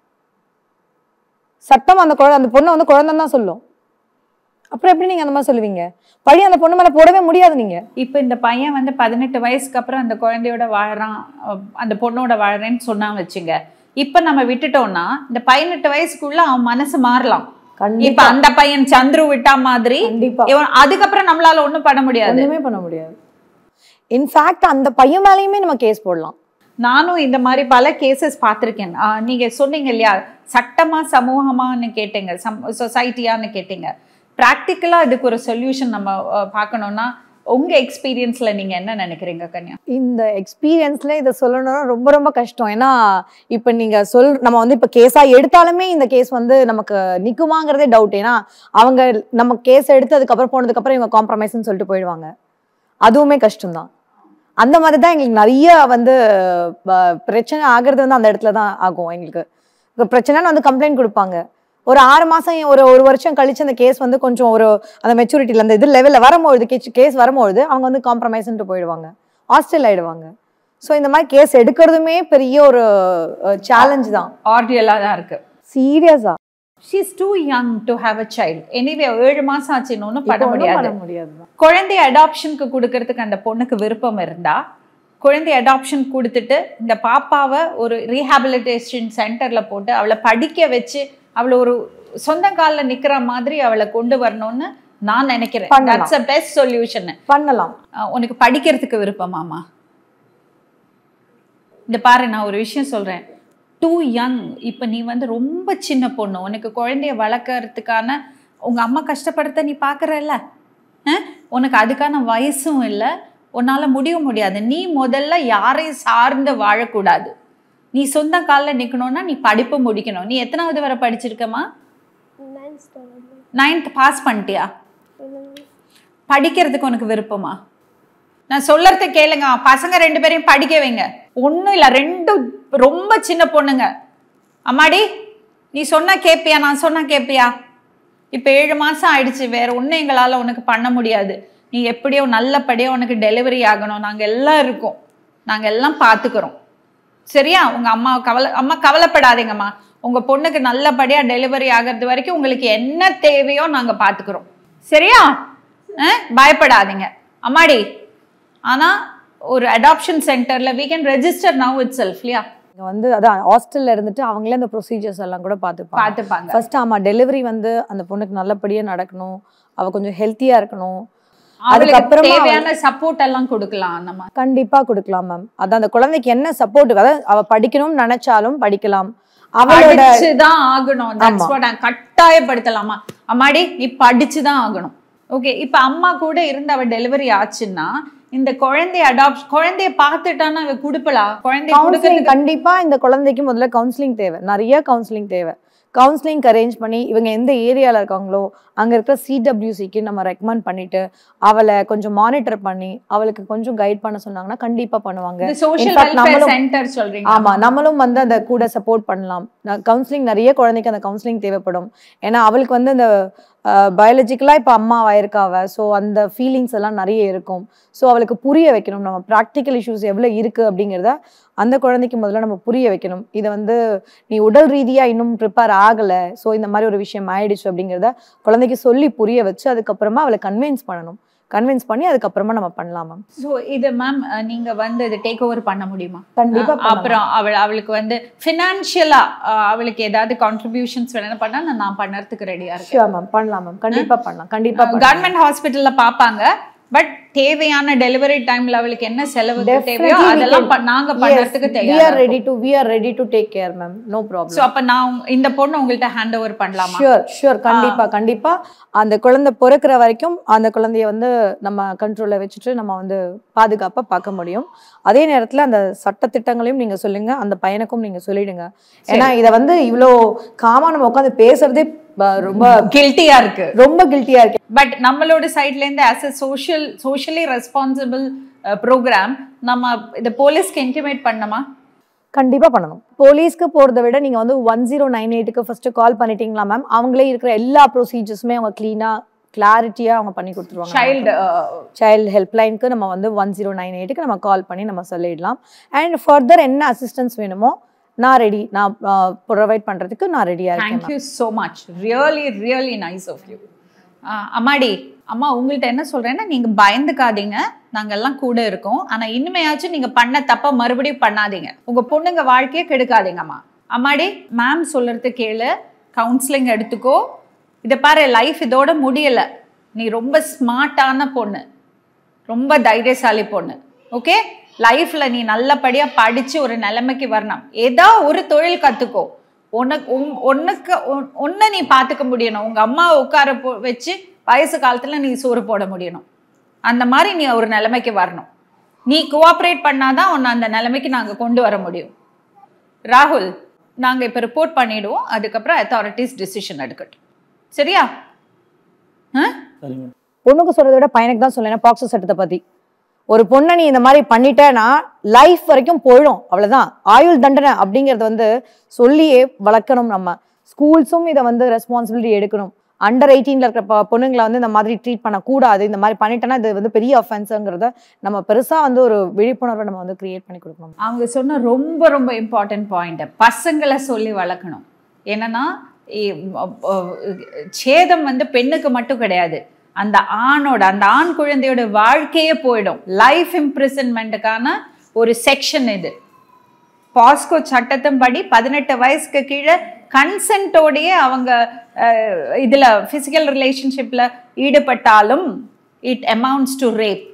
Speaker 9: சட்டம் அந்த குழந்தை அந்த பொண்ணை வந்து குழந்தைன்னு தான் சொல்லும் அப்புறம் எப்படி நீங்கள் அந்த மாதிரி சொல்லுவீங்க பழி அந்த பொண்ணு மேலே போடவே முடியாது நீங்கள்
Speaker 3: இப்போ இந்த பையன் வந்து பதினெட்டு வயசுக்கு அப்புறம் அந்த குழந்தையோட வாழறான் அஹ் அந்த பொண்ணோட வாழறேன்னு சொன்னா வச்சுங்க இப்போ நம்ம விட்டுட்டோம்னா இந்த பதினெட்டு வயசுக்குள்ள அவன் மனசு மாறலாம் இப்ப
Speaker 9: கண்டிப்பா
Speaker 3: அந்த பையன் சந்துரு விட்டா மாதிரி
Speaker 9: கண்டிப்பா
Speaker 3: இவன் அதுக்கப்புறம் நம்மளால ஒண்ணும் பண்ண முடியாது
Speaker 9: ஒண்ணுமே பண்ண முடியாது இன்ஃபேக்ட் அந்த பையன் மேலேயுமே நம்ம கேஸ் போடலாம்
Speaker 3: நானும் இந்த மாதிரி பல கேசஸ் பார்த்துருக்கேன் ஆஹ் நீங்க சொன்னீங்க இல்லையா சட்டமா சமூகமான்னு கேட்டீங்க சம் சொசைட்டியான்னு கேட்டீங்க ப்ராக்டிக்கலா இதுக்கு ஒரு சொல்யூஷன் நம்ம ஆஹ் பார்க்கணும்னா உங்க எக்ஸ்பீரியன்ஸ்ல நீங்க என்ன நினைக்கிறீங்க கன்யா
Speaker 9: இந்த எக்ஸ்பீரியன்ஸ்ல இதை சொல்லணும்னா ரொம்ப ரொம்ப கஷ்டம் ஏன்னா இப்போ நீங்க சொல் நம்ம வந்து இப்போ கேஸா எடுத்தாலுமே இந்த கேஸ் வந்து நமக்கு நிக்குமாங்கிறதே டவுட் ஏன்னா அவங்க நம்ம கேஸ் எடுத்து அதுக்கப்புறம் போனதுக்கப்புறம் இவங்க காம்ப்ரமைஸ்னு சொல்லிட்டு போயிடுவாங்க அதுவுமே கஷ்டம்தான் அந்த மாதிரி தான் எங்களுக்கு நிறைய வந்து ப- பிரச்சனை ஆகிறது வந்து அந்த இடத்துல தான் ஆகும் எங்களுக்கு இப்போ பிரச்சனைன்னு வந்து கம்ப்ளைண்ட் கொடுப்பாங்க ஒரு ஆறு மாசம் ஒரு ஒரு வருஷம் கழிச்சு அந்த கேஸ் வந்து கொஞ்சம் ஒரு அந்த மெச்சூரிட்டியில் அந்த இது லெவலில் வரும்பொழுது கேஸ் வரும்பொழுது அவங்க வந்து காம்ப்ரமைஸ்ன்ட்டு போயிடுவாங்க ஹாஸ்டல் ஆயிடுவாங்க ஸோ இந்த மாதிரி கேஸ் எடுக்கிறதுமே பெரிய ஒரு சேலஞ்ச் தான்
Speaker 3: ஆர்டியலா தான் இருக்கு
Speaker 9: சீரியஸா
Speaker 3: she's too young to have a child anyway ஏழு மாசம் ஆச்சுன்னு ஒன்றும் பண்ண முடியாது
Speaker 9: பண்ண முடியாது
Speaker 3: குழந்தை அடாப்ஷனுக்கு கொடுக்கறதுக்கு அந்த பொண்ணுக்கு விருப்பம் இருந்தா குழந்தை அடாப்ஷன் கொடுத்துட்டு இந்த பாப்பாவை ஒரு ரீஹாபிலிட்டேஷன் சென்டர்ல போட்டு அவளை படிக்க வச்சு அவளை ஒரு சொந்த காலில் நிக்கிற மாதிரி அவளை கொண்டு வரணும்னு நான் நினைக்கிறேன்
Speaker 9: பண்ணலாம்.
Speaker 3: தட்ஸ் அ பெஸ்ட் சொல்யூஷன்
Speaker 9: பண்ணலாம்
Speaker 3: உனக்கு படிக்கிறதுக்கு விருப்பமாமா இந்த பாரு நான் ஒரு விஷயம் சொல்றேன் டூ யங் இப்போ நீ வந்து ரொம்ப சின்ன பொண்ணு உனக்கு குழந்தைய வளர்க்கறதுக்கான உங்க அம்மா கஷ்டப்படுத்த நீ பார்க்கறல்ல அஹ்? உனக்கு அதுக்கான வயசும் இல்லை உன்னால முடிய முடியாது நீ முதல்ல யாரையும் சார்ந்து வாழக்கூடாது நீ சொந்த காலில் நிற்கணும்னா நீ படிப்பு முடிக்கணும் நீ எத்தனாவது வரை படிச்சிருக்கமா நைன்த் பாஸ் பண்ணிட்டியா படிக்கிறதுக்கு உனக்கு விருப்பமா நான் சொல்லறது கேளுங்க பசங்க ரெண்டு பேரையும் படிக்க வைங்க ஒன்றும் இல்லை ரெண்டும் ரொம்ப சின்ன பொண்ணுங்க அம்மாடி நீ சொன்னா கேப்பியா நான் சொன்னா கேப்பியா இப்போ ஏழு மாசம் ஆயிடுச்சு வேற ஒன்றும் எங்களால் உனக்கு பண்ண முடியாது நீ எப்படியோ நல்லபடியாக உனக்கு டெலிவரி ஆகணும் நாங்கள் எல்லாம் இருக்கோம் நாங்கள் எல்லாம் பார்த்துக்கிறோம் சரியா உங்க அம்மா கவலை அம்மா கவலைப்படாதீங்கம்மா உங்க பொண்ணுக்கு நல்லபடியா டெலிவரி ஆகிறது வரைக்கும் உங்களுக்கு என்ன தேவையோ நாங்க பாத்துக்கிறோம் சரியா அஹ், பயப்படாதீங்க அம்மாடி ஆனா ஒரு அடாப்ஷன் சென்டர்ல we can register now itself இல்லையா
Speaker 9: இங்க வந்து அதான் ஹாஸ்டல்ல இருந்துட்டு அவங்களே அந்த ப்ரொசீஜர்ஸ் எல்லாம் கூட பார்த்துப்பாங்க
Speaker 3: பார்த்துப்பாங்க
Speaker 9: ஃபர்ஸ்ட் ஆமா டெலிவரி வந்து அந்த பொண்ணுக்கு நல்லபடியா நடக்கணும் அவ கொஞ்சம் ஹெல்த்தியா இருக்கணும்
Speaker 3: அவளுக்கு
Speaker 9: அதுக்கப்புறமா
Speaker 3: தேவையான சப்போர்ட் எல்லாம் கொடுக்கலாம் நம்ம
Speaker 9: கண்டிப்பா கொடுக்கலாம் மேம் அதான் அந்த குழந்தைக்கு என்ன சப்போர்ட் அதாவது அவ படிக்கணும்னு நினைச்சாலும் படிக்கலாம் அவளோட
Speaker 3: படிச்சுதான் ஆகணும் That's
Speaker 9: ஆமா.
Speaker 3: what நான் கட்டாயப்படுத்தலாமா அம்மாடி நீ படிச்சுதான் ஆகணும் ஓகே இப்ப அம்மா கூட இருந்து அவ டெலிவரி ஆச்சுன்னா இந்த குழந்தைய அடாப்ட் குழந்தைய பார்த்துட்டானா அவ குடுப்பலா குழந்தைய
Speaker 9: கவுன்சிலிங்
Speaker 3: கொடுக்கறதுக்கு
Speaker 9: கண்டிப்பா இந்த குழந்தைக்கு முதல்ல கவுன்சிலிங் தேவை நிறைய கவுன்சிலிங் தேவை கவுன்சிலிங் அரேஞ்ச் பண்ணி இவங்க எந்த ஏரியாவில் இருக்காங்களோ அங்கே இருக்கிற சிடபிள்யூசிக்கு நம்ம ரெக்கமெண்ட் பண்ணிட்டு அவளை கொஞ்சம் மானிட்டர் பண்ணி அவளுக்கு கொஞ்சம் கைட் பண்ண சொன்னாங்கன்னா கண்டிப்பாக பண்ணுவாங்க
Speaker 3: இந்த சோஷியல்
Speaker 9: In fact,
Speaker 3: வெல்ஃபேர்
Speaker 9: நம்மளும்
Speaker 3: சென்டர் சொல்றீங்க
Speaker 9: ஆமா நம்மளும் வந்து அந்த கூட சப்போர்ட் பண்ணலாம் கவுன்சிலிங் நிறைய குழந்தைக்கு அந்த கவுன்சிலிங் தேவைப்படும் ஏன்னா அவளுக்கு வந்து அந்த பயாலஜிக்கலாக இப்போ அம்மா ஆயிருக்காவ ஸோ அந்த ஃபீலிங்ஸ் எல்லாம் நிறைய இருக்கும் ஸோ அவளுக்கு புரிய வைக்கணும் நம்ம ப்ராக்டிக்கல் இஷ்யூஸ் எவ்வளோ இருக்குது அப்படிங்கிறத அந்த குழந்தைக்கு முதல்ல நம்ம புரிய வைக்கணும் இதை வந்து நீ உடல் ரீதியாக இன்னும் ப்ரிப்பேர் ஆகலை ஸோ இந்த மாதிரி ஒரு விஷயம் ஆயிடுச்சு அப்படிங்கிறத குழந்தைக்கு சொல்லி புரிய வச்சு அதுக்கப்புறமா அவளை கன்வின்ஸ் பண்ணணும் கன்வின்ஸ் பண்ணி அதுக்கப்புறமா நம்ம பண்ணலாம் மேம்
Speaker 3: ஸோ இது மேம் நீங்க வந்து இது டேக் ஓவர் பண்ண முடியுமா
Speaker 9: கண்டிப்பா
Speaker 3: அஹ் அப்புறம் அவள் அவளுக்கு வந்து ஃபினான்ஷியலா அவளுக்கு ஏதாவது கான்ட்ரிபியூஷன்ஸ் வேணும் பண்ணா நான் நான் பண்ணறதுக்கு ரெடியா இருக்கேன்
Speaker 9: ஷியோர் மேம் பண்ணலாம் மேம் கண்டிப்பா பண்ணலாம் கண்டிப்பா பண்ணலாம்.
Speaker 3: கவர்மெண்ட் ஹாஸ்பிட்டல்ல பாப்பாங்க பட் தேவையான டெலிவரி டைம்ல அவளுக்கு என்ன செலவுக்கு தேவையோ
Speaker 9: Definitely we
Speaker 3: அதெல்லாம்
Speaker 9: can-
Speaker 3: ப- நாங்க
Speaker 9: Yes,
Speaker 3: பண்றதுக்கு
Speaker 9: we are
Speaker 3: தயாரா
Speaker 9: ready to we are ready to take care ma'am no
Speaker 3: so
Speaker 9: problem
Speaker 3: அப்ப நான் உங்க- இந்த பொண்ணு உங்கள்ட்ட ஹேண்ட் ஓவர் பண்ணலாமா
Speaker 9: ஷூர் ஷூர் கண்டிப்பா கண்டிப்பா அந்த குழந்தை பிறக்கிற வரைக்கும் அந்த குழந்தைய வந்து நம்ம கண்ட்ரோல்ல வச்சுட்டு நம்ம வந்து பாதுகாப்பா பார்க்க முடியும் அதே நேரத்துல அந்த சட்டத்திட்டங்களையும் நீங்க சொல்லுங்க அந்த பையனுக்கும் நீங்க சொல்லிடுங்க ஏன்னா இத வந்து இவ்வளோ காமா நம்ம உட்காந்து பேசுறதே ப- ரொம்ப
Speaker 3: கில்ட்டியா இருக்கு
Speaker 9: ரொம்ப கில்ட்டியா இருக்கு
Speaker 3: பட் நம்மளோட சைட்ல இருந்து as a social socially responsible programme நம்ம இத போலீஸ்க்கு இன்டிமேட் பண்ணமா
Speaker 9: கண்டிப்பா பண்ணணும் போலீஸ்க்கு போறதை விட நீங்க வந்து ஒன் ஜீரோ நைன் எயிட்டுக்கு ஃபர்ஸ்ட் கால் பண்ணிட்டீங்களா மேம் அவங்களே இருக்கிற எல்லா ப்ரொசீஜர்ஸுமே அவங்க கிளீனா கிளாரிட்டியா அவங்க பண்ணி கொடுத்துருவாங்க
Speaker 3: சைல்டு
Speaker 9: சைல்டு ஹெல்ப்லைனுக்கு நம்ம வந்து ஒன் ஜீரோ நைன் எயிட்டுக்கு நம்ம கால் பண்ணி நம்ம சொல்லிடலாம் அண்ட் ஃபர்தர் என்ன அசிஸ்டன்ஸ் வேணுமோ நான் ரெடி நான் ப்ரொவைட் பண்றதுக்கு நான் ரெடியா இருக்கேன்
Speaker 3: thank you so much really really nice of you அம்மாடி அம்மா உங்கள்ட்ட என்ன சொல்றேன்னா நீங்க பயந்துக்காதீங்க நாங்க எல்லாம் கூட இருக்கோம் ஆனா இனிமையாச்சும் நீங்க பண்ண தப்ப மறுபடியும் பண்ணாதீங்க உங்க பொண்ணுங்க வாழ்க்கையை கெடுக்காதீங்கம்மா அம்மாடி மேம் சொல்றது கேளு கவுன்சிலிங் எடுத்துக்கோ இதை பாரு லைஃப் இதோட முடியல நீ ரொம்ப ஸ்மார்ட்டான பொண்ணு ரொம்ப தைரியசாலி பொண்ணு ஓகே லைஃப்ல நீ நல்லபடியா படிச்சு ஒரு நிலைமைக்கு வரணும் ஏதோ ஒரு தொழில் கத்துக்கோ உனக்கு உன்- உனக்கு உன்- உன்னை நீ பார்த்துக்க முடியணும் உங்க அம்மா உட்கார போ வச்சு வயசு காலத்துல நீ சோறு போட முடியணும் அந்த மாதிரி நீ ஒரு நிலைமைக்கு வரணும் நீ கோஆப்ரேட் பண்ணாதான் உன்னை அந்த நிலைமைக்கு நாங்க கொண்டு வர முடியும் ராகுல் நாங்க இப்ப ரிப்போர்ட் பண்ணிடுவோம் அதுக்கப்புறம் அத்தாரிட்டிஸ் டிசிஷன் எடுக்கட்டும் சரியா ஆ
Speaker 6: சரி மேடம்
Speaker 9: பொண்ணுக்கு சொல்றதை விட பையனுக்கு தான் சொல்லேன் பாக்ஸோ சட்டத்தை பத்தி ஒரு பொண்ணை நீ இந்த மாதிரி பண்ணிட்டேன்னா லைஃப் வரைக்கும் போயிடும் அவ்வளவுதான் ஆயுள் தண்டனை அப்படிங்கறது வந்து சொல்லியே வளர்க்கணும் நம்ம ஸ்கூல்ஸும் இதை வந்து ரெஸ்பான்சிபிலிட்டி எடுக்கணும் அண்டர் எயிட்டீன்ல இருக்கிற பொ- பொண்ணுங்களை வந்து இந்த மாதிரி ட்ரீட் பண்ணக்கூடாது இந்த மாதிரி பண்ணிட்டேன்னா இது வந்து பெரிய அஃபென்ஸுங்கிறத நம்ம பெருசா வந்து ஒரு விழிப்புணர்வை நம்ம வந்து கிரியேட் பண்ணி கொடுக்கணும்
Speaker 3: அவங்க சொன்ன ரொம்ப ரொம்ப இம்பார்ட்டன்ட் பாயிண்ட் பசங்களை சொல்லி வளர்க்கணும் என்னன்னா இ- அ- அ- சேதம் வந்து பெண்ணுக்கு மட்டும் கிடையாது அந்த ஆணோட அந்த ஆண் குழந்தையோட வாழ்க்கையே போயிடும் லைஃப் இம்ப்ரிசன்மெண்ட்டுக்கான ஒரு செக்ஷன் இது பாஸ்கோ சட்டத்தின்படி பதினெட்டு வயசுக்கு கீழே கன்சென்ட்டோடையே அவங்க அஹ், இதுல ஃபிசிக்கல் ரிலேஷன்ஷிப்ல ஈடுபட்டாலும் it amounts to rape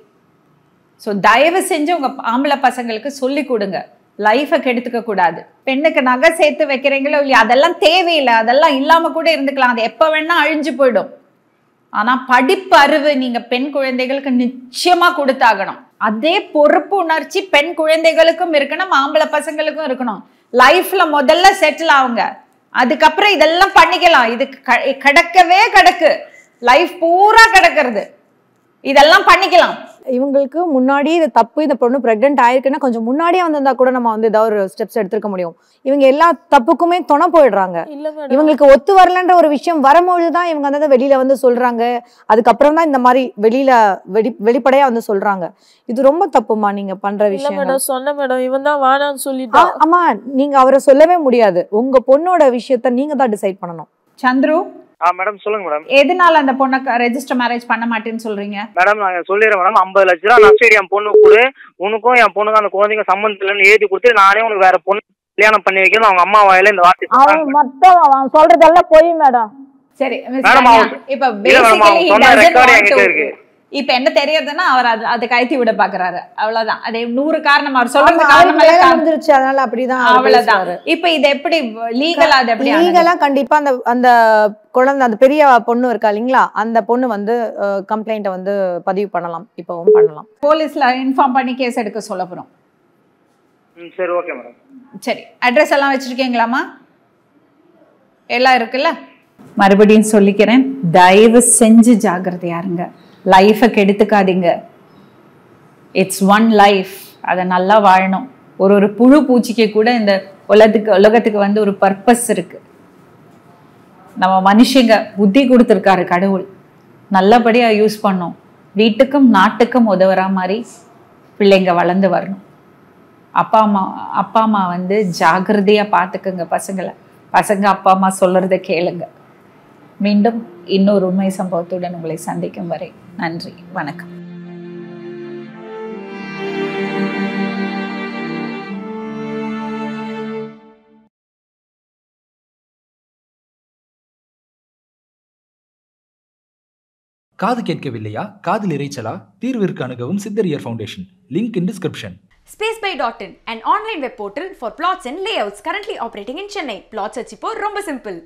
Speaker 3: so தயவு செஞ்சு உங்க ஆம்பளை பசங்களுக்கு சொல்லி கொடுங்க லைஃபை கெடுத்துக்க கூடாது பெண்ணுக்கு நகை சேர்த்து வைக்கிறீங்களோ இல்லையா அதெல்லாம் தேவையில்லை அதெல்லாம் இல்லாம கூட இருந்துக்கலாம் அது எப்போ வேணா அழிஞ்சு போயிடும் ஆனா படிப்பு அறிவு நீங்க பெண் குழந்தைகளுக்கு நிச்சயமா கொடுத்தாகணும் அதே பொறுப்பு உணர்ச்சி பெண் குழந்தைகளுக்கும் இருக்கணும் ஆம்பளை பசங்களுக்கும் இருக்கணும் லைஃப்ல முதல்ல செட்டில் ஆகுங்க அதுக்கப்புறம் இதெல்லாம் பண்ணிக்கலாம் இது க- கிடக்கவே கிடக்கு லைஃப் பூரா கிடக்கிறது இதெல்லாம் பண்ணிக்கலாம்
Speaker 9: இவங்களுக்கு முன்னாடி இது தப்பு இந்த பொண்ணு ப்ரெக்னென்ட் ஆயிருக்குன்னா கொஞ்சம் முன்னாடியே வந்திருந்தா கூட நம்ம வந்து ஏதாவது ஒரு ஸ்டெப்ஸ் எடுத்திருக்க முடியும் இவங்க எல்லா தப்புக்குமே துணை போயிடுறாங்க
Speaker 4: இல்ல மேடம்
Speaker 9: இவங்களுக்கு ஒத்து வரலன்ற ஒரு விஷயம் வரும்பொழுது தான் இவங்க வந்து வெளியில வந்து சொல்றாங்க அதுக்கப்புறம் தான் இந்த மாதிரி வெளியில வெளி வெளிப்படையா வந்து சொல்றாங்க இது ரொம்ப தப்புமா நீங்க பண்ற
Speaker 4: இல்ல
Speaker 9: விஷயம்
Speaker 4: மேடம் சொன்ன மேடம் இவன் தான் வேணாம்னு சொல்லிட்டான்
Speaker 9: ஆமா நீங்க அவரை சொல்லவே முடியாது உங்க பொண்ணோட விஷயத்த நீங்க தான் டிசைட் பண்ணணும்
Speaker 3: சந்துரு
Speaker 8: ஆ மேடம் சொல்லுங்க மேடம்
Speaker 3: எதனால அந்த பொண்ணை ரெஜிஸ்டர் மேரேஜ் பண்ண மாட்டேன்னு சொல்றீங்க
Speaker 8: மேடம் நான் சொல்லிடுறேன் மேடம் ஐம்பது லட்ச ரூபா நஷ்டம் என் பொண்ணுக்கு கொடு உனக்கும் என் பொண்ணுக்கும் அந்த குழந்தைங்க சம்மந்தம் இல்லைன்னு எழுதி கொடுத்து நானே உனக்கு வேற பொண்ணு கல்யாணம் பண்ணி வைக்கணும் அவங்க அம்மா வாயில இந்த வார்த்தை
Speaker 7: அவன்
Speaker 8: சொன்னாங்க.
Speaker 7: மொத்தம் அவன் சொல்றதெல்லாம் பொய் மேடம்
Speaker 3: சரி மிஸ்
Speaker 8: மேடம்,
Speaker 3: ரம்யா,
Speaker 8: அவன்
Speaker 3: இப்ப
Speaker 8: இல்ல மேடம், அவன்
Speaker 3: basically he
Speaker 8: சொன்ன
Speaker 3: doesn't
Speaker 8: record
Speaker 3: want
Speaker 8: என்கிட்ட
Speaker 3: to-
Speaker 8: இருக்கு.
Speaker 3: இப்ப என்ன தெரியறதுன்னா அவர் அது அது கயத்தி விட பாக்குறாரு அவ்வளவுதான் அது நூறு காரணம் அவர் சொல்றது
Speaker 9: ஆமா,
Speaker 3: காரணம்
Speaker 9: அவருக்கு வேலை
Speaker 3: எல்லாம்
Speaker 9: முடிஞ்சிருச்சு அதனால அப்படிதான் அவர்
Speaker 3: அவ்வளவுதான்
Speaker 9: பேசுவாரு.
Speaker 3: இப்ப இது எப்படி லீகலா அது எப்படி ஆனது?
Speaker 9: லீகலா கண்டிப்பா அந்த அந்த குழந்தை அந்த பெரிய பொண்ணு இருக்கா இல்லைங்களா அந்த பொண்ணு வந்து கம்ப்ளைண்ட்டை வந்து பதிவு பண்ணலாம் இப்பவும் பண்ணலாம்
Speaker 3: போலீஸ்ல இன்ஃபார்ம் பண்ணி கேஸ் எடுக்க சொல்ல போறோம்
Speaker 8: ம் சரி ஓகே மேடம்
Speaker 3: சரி அட்ரஸ் எல்லாம் வச்சிருக்கீங்களாமா எல்லாம் இருக்குல்ல மறுபடியும் சொல்லிக்கிறேன் தயவு செஞ்சு ஜாக்கிரதையா இருங்க லைஃபை கெடுத்துக்காதீங்க இட்ஸ் ஒன் லைஃப் அதை நல்லா வாழணும் ஒரு ஒரு புழு பூச்சிக்கு கூட இந்த உலகத்துக்கு உலகத்துக்கு வந்து ஒரு பர்பஸ் இருக்கு நம்ம மனுஷங்க புத்தி கொடுத்துருக்காரு கடவுள் நல்லபடியா யூஸ் பண்ணோம் வீட்டுக்கும் நாட்டுக்கும் உதவுற மாதிரி பிள்ளைங்க வளர்ந்து வரணும் அப்பா அம்மா அப்பா அம்மா வந்து ஜாகிரதையா பார்த்துக்குங்க பசங்களை பசங்க அப்பா அம்மா சொல்றத கேளுங்க மீண்டும் இன்னொரு உண்மை சம்பவத்துடன் உங்களை சந்திக்கும் வரை நன்றி வணக்கம்
Speaker 1: காது கேட்கவில்லையா காதில் இரைச்சலா தீர்விற்கு அணுகவும் Siddhar ear foundation link in description
Speaker 2: Spaceby.in, an online web portal for plots and layouts currently operating in Chennai. Plot search இப்போ ரொம்ப simple.